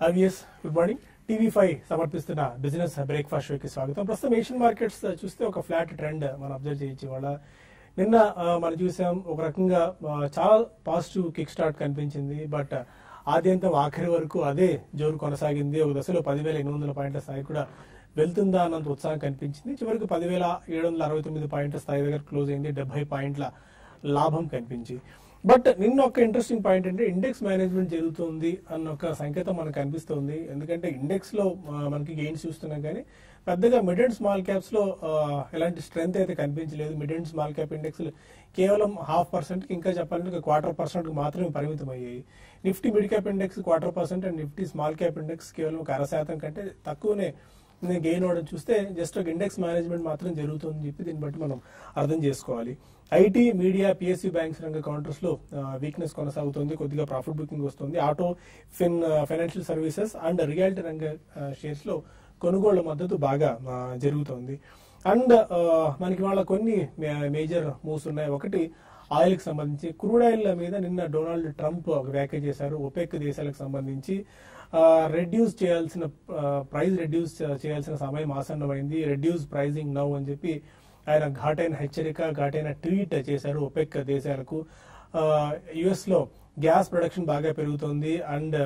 IVS good morning TV five సమర్పిస్తున్న business breakfast షోకి స్వాగతం ప్రస్తుతం ఏషియన్ మార్కెట్స్ చూస్తే ఒక ఫ్లాట్ ట్రెండ్ మనం అబ్జర్వ్ చేయొచ్చు వాళ్ళ నిన్న ఆ, మనం చూసాం ఒక రకంగా ఆ, చాలా పాజిటివ్ కిక్ స్టార్ట్ కనిపించింది బట్ ఆద్యంతం ఆఖరి వరకు అదే జోరు కొనసాగింది ఒక దశలో పదివేల ఎనిమిది వందల పాయింట్ల స్థాయి కూడా వెళ్తుందా అన్నంత ఉత్సాహం కనిపించింది చివరికి పదివేల ఏడు వందల అరవై తొమ్మిది పాయింట్ల స్థాయి దగ్గర క్లోజ్ అయింది డెబ్బై పాయింట్ల లాభం కనిపించి బట్ నిన్న ఒక ఇంట్రెస్టింగ్ పాయింట్ అంటే ఇండెక్స్ మేనేజ్మెంట్ జరుగుతుంది అన్న ఒక సంకేతం మనకు కనిపిస్తుంది ఎందుకంటే ఇండెక్స్ లో ఆ, మనకి గెయిన్స్ చూస్తున్నాం కానీ పెద్దగా మిడ్ అండ్ స్మాల్ క్యాప్స్ లో ఆ, ఎలాంటి స్ట్రెంత్ అయితే కనిపించలేదు mid and small cap index కేవలం హాఫ్ పర్సెంట్ కి ఇంకా చెప్పాలంటే క్వార్టర్ పర్సెంట్ మాత్రమే పరిమితం అయ్యాయి Nifty mid cap index quarter percent and Nifty small cap index కేవలం ఒక అర శాతం కంటే తక్కువనే గెయిన్ అవ్వడం చూస్తే జస్ట్ ఒక ఇండెక్స్ మేనేజ్మెంట్ మాత్రం జరుగుతుందని చెప్పి దీన్ని బట్టి మనం అర్థం చేసుకోవాలి ఐటీ మీడియా పిఎస్సి బ్యాంక్స్ రంగ కౌంటర్స్ లో వీక్నెస్ కొనసాగుతుంది కొద్దిగా ప్రాఫిట్ బుకింగ్ వస్తుంది auto fin financial services and reality రంగ షేర్స్ లో కొనుగోళ్ల మద్దతు బాగా ఆ, జరుగుతోంది అండ్ మనకి వాళ్ళ కొన్ని మేజర్ మూవ్స్ ఉన్నాయి ఒకటి ఆయిల్ కి సంబంధించి క్రూడ్ ఆయిల్ మీద నిన్న డొనాల్డ్ ట్రంప్ ఒక వ్యాఖ్య చేశారు ఒపెక్ దేశాలకు సంబంధించి రెడ్యూస్ చేయాల్సిన ప్రైస్ రెడ్యూస్ చేయాల్సిన సమయం ఆసన్నమైంది రెడ్యూస్ ప్రైజింగ్ నౌ అని చెప్పి ఆయన ఘాటైన హెచ్చరిక ఘాటైన ట్వీట్ చేశారు ఒపెక్ దేశాలకు యుఎస్ లో గ్యాస్ ప్రొడక్షన్ బాగా పెరుగుతోంది అండ్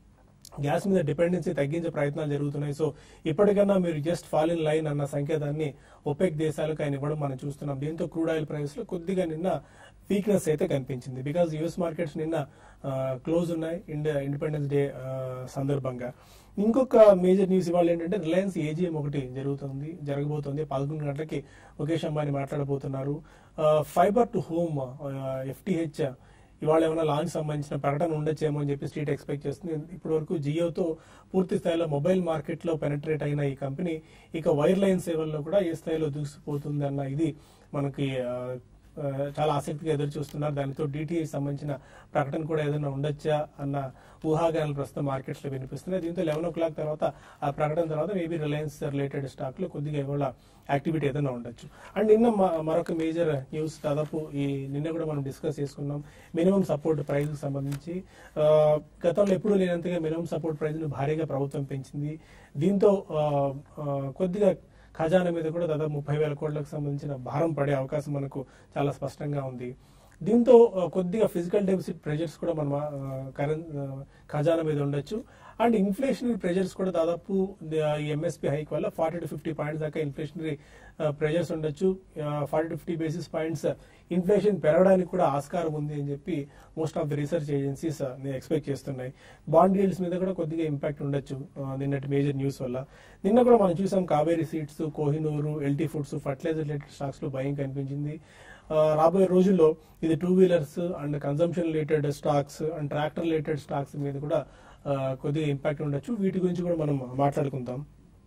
గ్యాస్ మీద డిపెండెన్సీ తగ్గించే ప్రయత్నాలు జరుగుతున్నాయి సో ఇప్పటికన్నా మీరు జస్ట్ ఫాల్ ఇన్ లైన్ అన్న సంకేతాన్ని ఒపెక్ దేశాలకు ఆయన ఇవ్వడం మనం చూస్తున్నాం దీంతో క్రూడ్ ఆయిల్ ప్రైస్ లో కొద్దిగా నిన్న వీక్నెస్ అయితే కనిపించింది బికాస్ యుఎస్ మార్కెట్స్ నిన్న క్లోజ్ ఉన్నాయి ఇండియా ఇండిపెండెన్స్ డే సందర్భంగా ఇంకొక మేజర్ న్యూస్ ఇవాళ ఏంటంటే రిలయన్స్ ఏజిఎం ఒకటి జరుగుతుంది జరగబోతోంది పదకొండు గంటలకి ముఖేష్ అంబానీ మాట్లాడబోతున్నారు ఫైబర్ టు హోమ్ ఎఫ్టిహెచ్ ఇవాళ ఏమైనా లాంచ్ సంబంధించిన ప్రకటన ఉండొచ్చేమో అని చెప్పి స్ట్రీట్ ఎక్స్పెక్ట్ చేస్తుంది ఇప్పటి వరకు జియోతో పూర్తి స్థాయిలో మొబైల్ మార్కెట్ లో పెనట్రేట్ అయిన ఈ కంపెనీ ఇక వైర్ లైన్ సేవల్లో కూడా ఏ స్థాయిలో దూసిపోతుంది అన్న ఇది మనకి ఆ, ఆ, చాలా ఆసక్తిగా ఎదురు చూస్తున్నారు దానితో డిటిఐ సంబంధించిన ప్రకటన కూడా ఏదైనా ఉండొచ్చా అన్న ఊహాగానాలు ప్రస్తుతం మార్కెట్స్ లో వినిపిస్తున్నాయి దీంతో లెవెన్ ఓ క్లాక్ తర్వాత ఆ ప్రకటన తర్వాత మేబీ రిలయన్స్ రిలేటెడ్ స్టాక్ లో కొద్దిగా ఇవాళ యాక్టివిటీ ఏదైనా ఉండొచ్చు అండ్ నిన్న మ- మరొక మేజర్ న్యూస్ దాదాపు ఈ నిన్న కూడా మనం డిస్కస్ చేసుకున్నాం మినిమం సపోర్ట్ ప్రైస్ కి సంబంధించి ఆ, గతంలో ఎప్పుడూ లేనంతగా మినిమం సపోర్ట్ ప్రైస్ ను భారీగా ప్రభుత్వం పెంచింది దీంతో ఆ, ఆ, కొద్దిగా ఖజానా మీద కూడా దాదాపు ముప్పై వేల కోట్లకు సంబంధించిన భారం పడే అవకాశం మనకు చాలా స్పష్టంగా ఉంది దీంతో ఆ, కొద్దిగా ఫిజికల్ డెఫిసిట్ ప్రెజర్స్ కూడా మన కరెంట్ ఖజానా మీద ఉండొచ్చు అండ్ ఇన్ఫ్లేషనరీ ప్రెజర్స్ కూడా దాదాపు ద- ఈ ఎంఎస్పీ హైక్ వల్ల ఫార్టీ టు ఫిఫ్టీ పాయింట్స్ దాకా ఇన్ఫ్లేషనరీ ప్రెజర్స్ ఉండొచ్చు forty to fifty basis points inflation పెరగడానికి కూడా ఆస్కారం ఉంది అని చెప్పి most of the research agencies expect చేస్తున్నాయి బాండ్ డీల్స్ మీద కూడా కొద్దిగా ఇంపాక్ట్ ఉండొచ్చు ఆ, నిన్నటి మేజర్ న్యూస్ వల్ల నిన్న కూడా మనం చూసాం Kaveri seeds Kohinoor LT foods fertiliser related stocks లో భయం కనిపించింది ఆ, రాబోయే రోజుల్లో ఇది two wheelers and consumption related stocks and tractor related stocks మీద కూడా ఆ, కొద్దిగా ఇంపాక్ట్ ఉండొచ్చు వీటి గురించి కూడా మనం మాట్లాడుకుందాం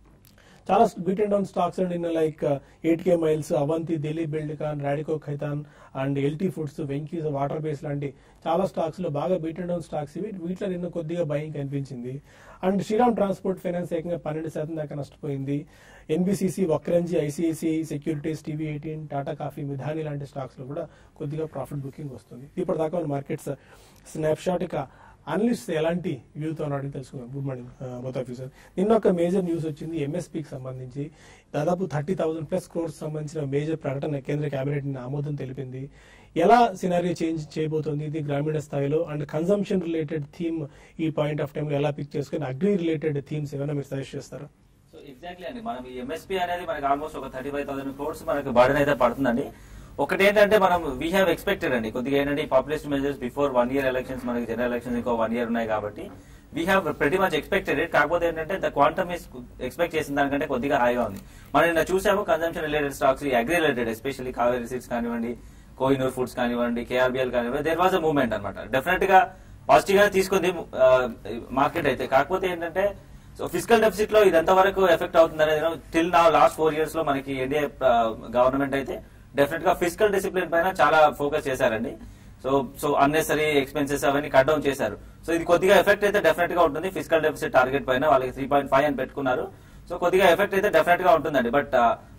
చాలా beat and down stocks and నిన్న like eight K miles Avanti Dilip Buildcon Radico Khaitan and LT foods Venky's water base లాంటి చాలా స్టాక్స్ లో బాగా బీట్ అండ్ డౌన్ స్టాక్స్ ఇవి వీటిలో నిన్న కొద్దిగా భయం కనిపించింది అండ్ శ్రీరామ్ ట్రాన్స్పోర్ట్ ఫైనాన్స్ ఏకంగా పన్నెండు శాతం దాకా నష్టపోయింది NBCC Vakrangee ICICI securities TV eighteen Tata coffee Midhani లాంటి స్టాక్స్ లో కూడా కొద్దిగా ప్రాఫిట్ బుకింగ్ వస్తుంది ఇప్పటిదాకా మార్కెట్స్ స్నాప్ షాట్ ఇక అనలిస్ట్ ఎలాంటి వ్యూతో అడిగి తెలుసుకుందాం గుడ్ మార్నింగ్ మొత్తం ఆఫీసర్ నిన్న ఒక మేజర్ న్యూస్ వచ్చింది ఎంఎస్పీకి సంబంధించి దాదాపు థర్టీ థౌసండ్ ప్లస్ క్రోర్స్ సంబంధించిన మేజర్ ప్రకటన కేంద్ర కేబినెట్ నిన్న ఆమోదం తెలిపింది ఎలా సినారియో చేంజ్ చేయబోతోంది ఇది గ్రామీణ స్థాయిలో అండ్ కన్సంప్షన్ రిలేటెడ్ థీమ్ ఈ పాయింట్ ఆఫ్ టైం ఎలా పిక్ చేసుకుని అగ్రి రిలేటెడ్ థీమ్స్ ఏమైనా మీరు సజెస్ట్ చేస్తారా సో ఎగ్జాక్ట్లీ అండి మనం ఈ ఎంఎస్పీ అనేది మనకి ఆల్మోస్ట్ ఒక థర్టీ ఫైవ్ థౌసండ్ క్రోడ్స్ మనకి బర్డన్ అయితే పడుతుందండి ఒకటి ఏంటంటే మనం వీ హ్యావ్ ఎక్స్పెక్టెడ్ అండి కొద్దిగా ఏంటంటే population measures before one year elections మనకి జనరల్ ఎలక్షన్స్ ఇంకో వన్ ఇయర్ ఉన్నాయి కాబట్టి we have pretty much expected it కాకపోతే ఏంటంటే ద క్వాంటమ్ ఇస్ ఎక్స్పెక్ట్ చేసిన దానికంటే కొద్దిగా హైగా ఉంది మనం నిన్న చూసాము consumption related stocks agri related especially Kaveri seeds కానివ్వండి కోహినూర్ ఫుడ్స్ కానివ్వండి కేఆర్బిఎల్ కానివ్వండి దేర్ వాజ్ అ మూవ్మెంట్ అనమాట డెఫినెట్ గా పాజిటివ్ గా తీసుకుంది మార్కెట్ అయితే కాకపోతే ఏంటంటే సో ఫిజికల్ డెఫిసిట్ లో ఇది ఎంత వరకు ఎఫెక్ట్ అవుతుంది అనేది టిల్ నా లాస్ట్ ఫోర్ ఇయర్స్ లో మనకి ఎన్డీఏ గవర్నమెంట్ అయితే డెఫినెట్ గా ఫిజికల్ డిసిప్లిన్ పైన చాలా ఫోకస్ చేశారండి సో సో అన్నెసరీ ఎక్స్పెన్సెస్ అవన్నీ కట్ డౌన్ చేశారు సో ఇది కొద్దిగా ఎఫెక్ట్ అయితే డెఫినెట్ గా ఉంటుంది ఫిజికల్ డెఫిసిట్ టార్గెట్ పైన వాళ్ళకి త్రీ పాయింట్ ఫైవ్ అని పెట్టుకున్నారు సో కొద్దిగా ఎఫెక్ట్ అయితే డెఫినెట్ గా ఉంటుందండి బట్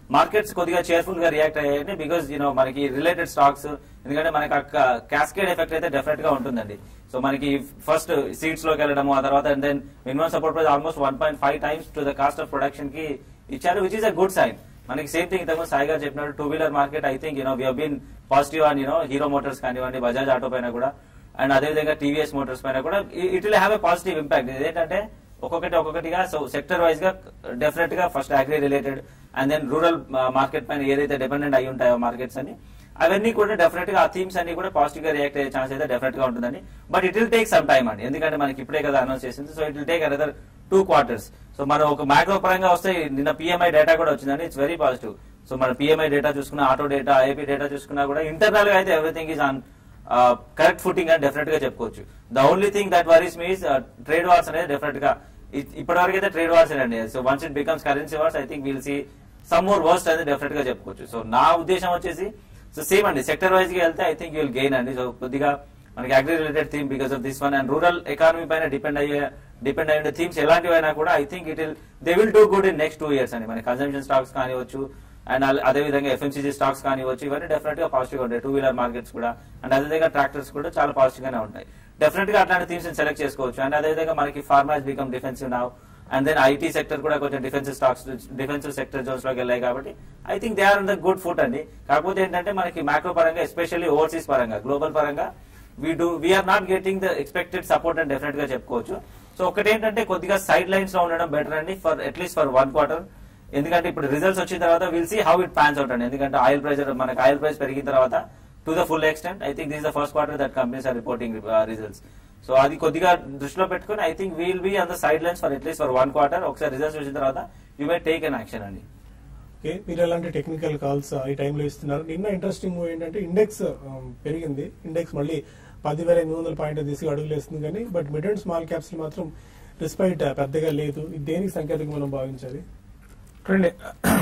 మార్కెట్స్ కొద్దిగా చేర్ఫుల్ గా రియాక్ట్ అయ్యాయి బికాస్ యూనో మనకి రిలేటెడ్ స్టాక్స్ ఎందుకంటే మనకి క్యాస్కేడ్ ఎఫెక్ట్ అయితే డెఫినెట్ గా ఉంటుందండి సో మనకి ఫస్ట్ సీట్స్ లోకి వెళ్ళడము ఆ తర్వాత and then minimum support price almost one point five times to the cost of production కి ఇచ్చారు which is a good sign మనకి సేమ్ థింగ్ ఇంతకు సాయి గారు చెప్పినట్టు two wheeler market I think you know we been positive అని you know Hero motors కానివ్వండి Bajaj auto పైన కూడా అండ్ అదేవిధంగా టీవీఎస్ మోటార్స్ పైన కూడా it will have a positive impact ఏంటంటే ఒక్కొక్కటి ఒక్కొక్కటిగా సో సెక్టర్ వైజ్ గా డెఫినెట్ గా first agri related and then rural market పైన ఏదైతే డిపెండెంట్ అయి ఉంటాయో మార్కెట్స్ అని అవన్నీ కూడా డెఫినెట్ గా ఆ థీమ్స్ అన్ని కూడా పాజిటివ్ గా రియాక్ట్ అయ్యే ఛాన్స్ అయితే డెఫినెట్ గా ఉంటుందని but it will take some time అండి ఎందుకంటే మనకి ఇప్పుడే కదా అనౌన్స్ చేసింది so it will take another two quarters so మనం ఒక మ్యాక్రో పరంగా వస్తే నిన్న పిఎంఐ డేటా కూడా వచ్చిందండి ఇట్స్ వెరీ పాజిటివ్ సో మన పిఎంఐ డేటా చూసుకున్నా ఆటో డేటా ఐపీ డేటా చూసుకున్నా కూడా ఇంటర్నల్ గా అయితే everything is on correct footing అని డెఫినెట్ గా చెప్పుకోవచ్చు the only thing that worries me is trade wars అనేది డెఫినెట్ గా ఇప్పటి వరకు అయితే ట్రేడ్ వార్స్ అండి so once it becomes currency wars I think will see some more worst అనేది డెఫినెట్ గా చెప్పుకోవచ్చు సో నా ఉద్దేశం వచ్చేసి సో సేమ్ అండి సెక్టర్ వైజ్ గా వెళ్తే ఐ థింక్ విల్ గెయిన్ అండి సో కొద్దిగా మనకి agri related theme because of this one and rural economy పైన డిపెండ్ అయ్యే డిపెండ్ అయ్యే థీమ్స్ ఎలాంటివైనా కూడా I think it will they will do good in next two years అండి మన కన్సంప్షన్ స్టాక్స్ కానివచ్చు అండ్ అదే విధంగా ఎఫ్ఎంసీజీ స్టాక్స్ కానివచ్చు ఇవన్నీ డెఫినెట్ గా పాజిటివ్ గా ఉంటాయి టూ వీలర్ మార్కెట్స్ కూడా అండ్ అదేవిధంగా ట్రాక్టర్స్ కూడా చాలా పాజిటివ్ గానే ఉంటాయి డెఫినెట్ గా అట్లాంటి థీమ్స్ సెలెక్ట్ చేసుకోవచ్చు అండ్ అదేవిధంగా మనకి pharmas become defensive now and then IT sector కూడా కొంచెం defensive stocks defensive sector zones లోకి వెళ్ళాయి కాబట్టి I think they are in the good foot అండి కాకపోతే ఏంటంటే మనకి మ్యాక్రో పరంగా ఎస్పెషల్లీ ఓవర్సీస్ పరంగా గ్లోబల్ పరంగా we do we're not getting the expected support అని డెఫినెట్ గా చెప్పుకోవచ్చు సో ఒకటి ఏంటంటే కొద్దిగా సైడ్ లైన్స్ లో ఉండడం బెటర్ అండి for at least for one quarter ఎందుకంటే ఇప్పుడు రిజల్ట్స్ వచ్చిన తర్వాత will see how it pans out అండి ఎందుకంటే ఆయిల్ ప్రైస్ మనకి ఆయిల్ ప్రైస్ పెరిగిన తర్వాత to the full extent I think this the first quarter that companies are reporting results so అది కొద్దిగా దృష్టిలో పెట్టుకుని I think we'll be on the sidelines for at least for one quarter ఒకసారి results వచ్చిన తర్వాత you may take an action అండి okay మీరు ఎలాంటి టెక్నికల్ కాల్స్ ఈ టైంలో ఇస్తున్నారు నిన్న ఇంట్రెస్టింగ్ మూవ్ ఏంటంటే ఇండెక్స్ పెరిగింది ఇండెక్స్ మళ్ళీ పదివేల ఎనిమిది వందల పాయింట్ తీసి అడుగులు వేస్తుంది కానీ but mid and small caps మాత్రం రిస్పైట్ పెద్దగా లేదు ఇది దేనికి సంకేతంగా మనం భావించాలి చూడండి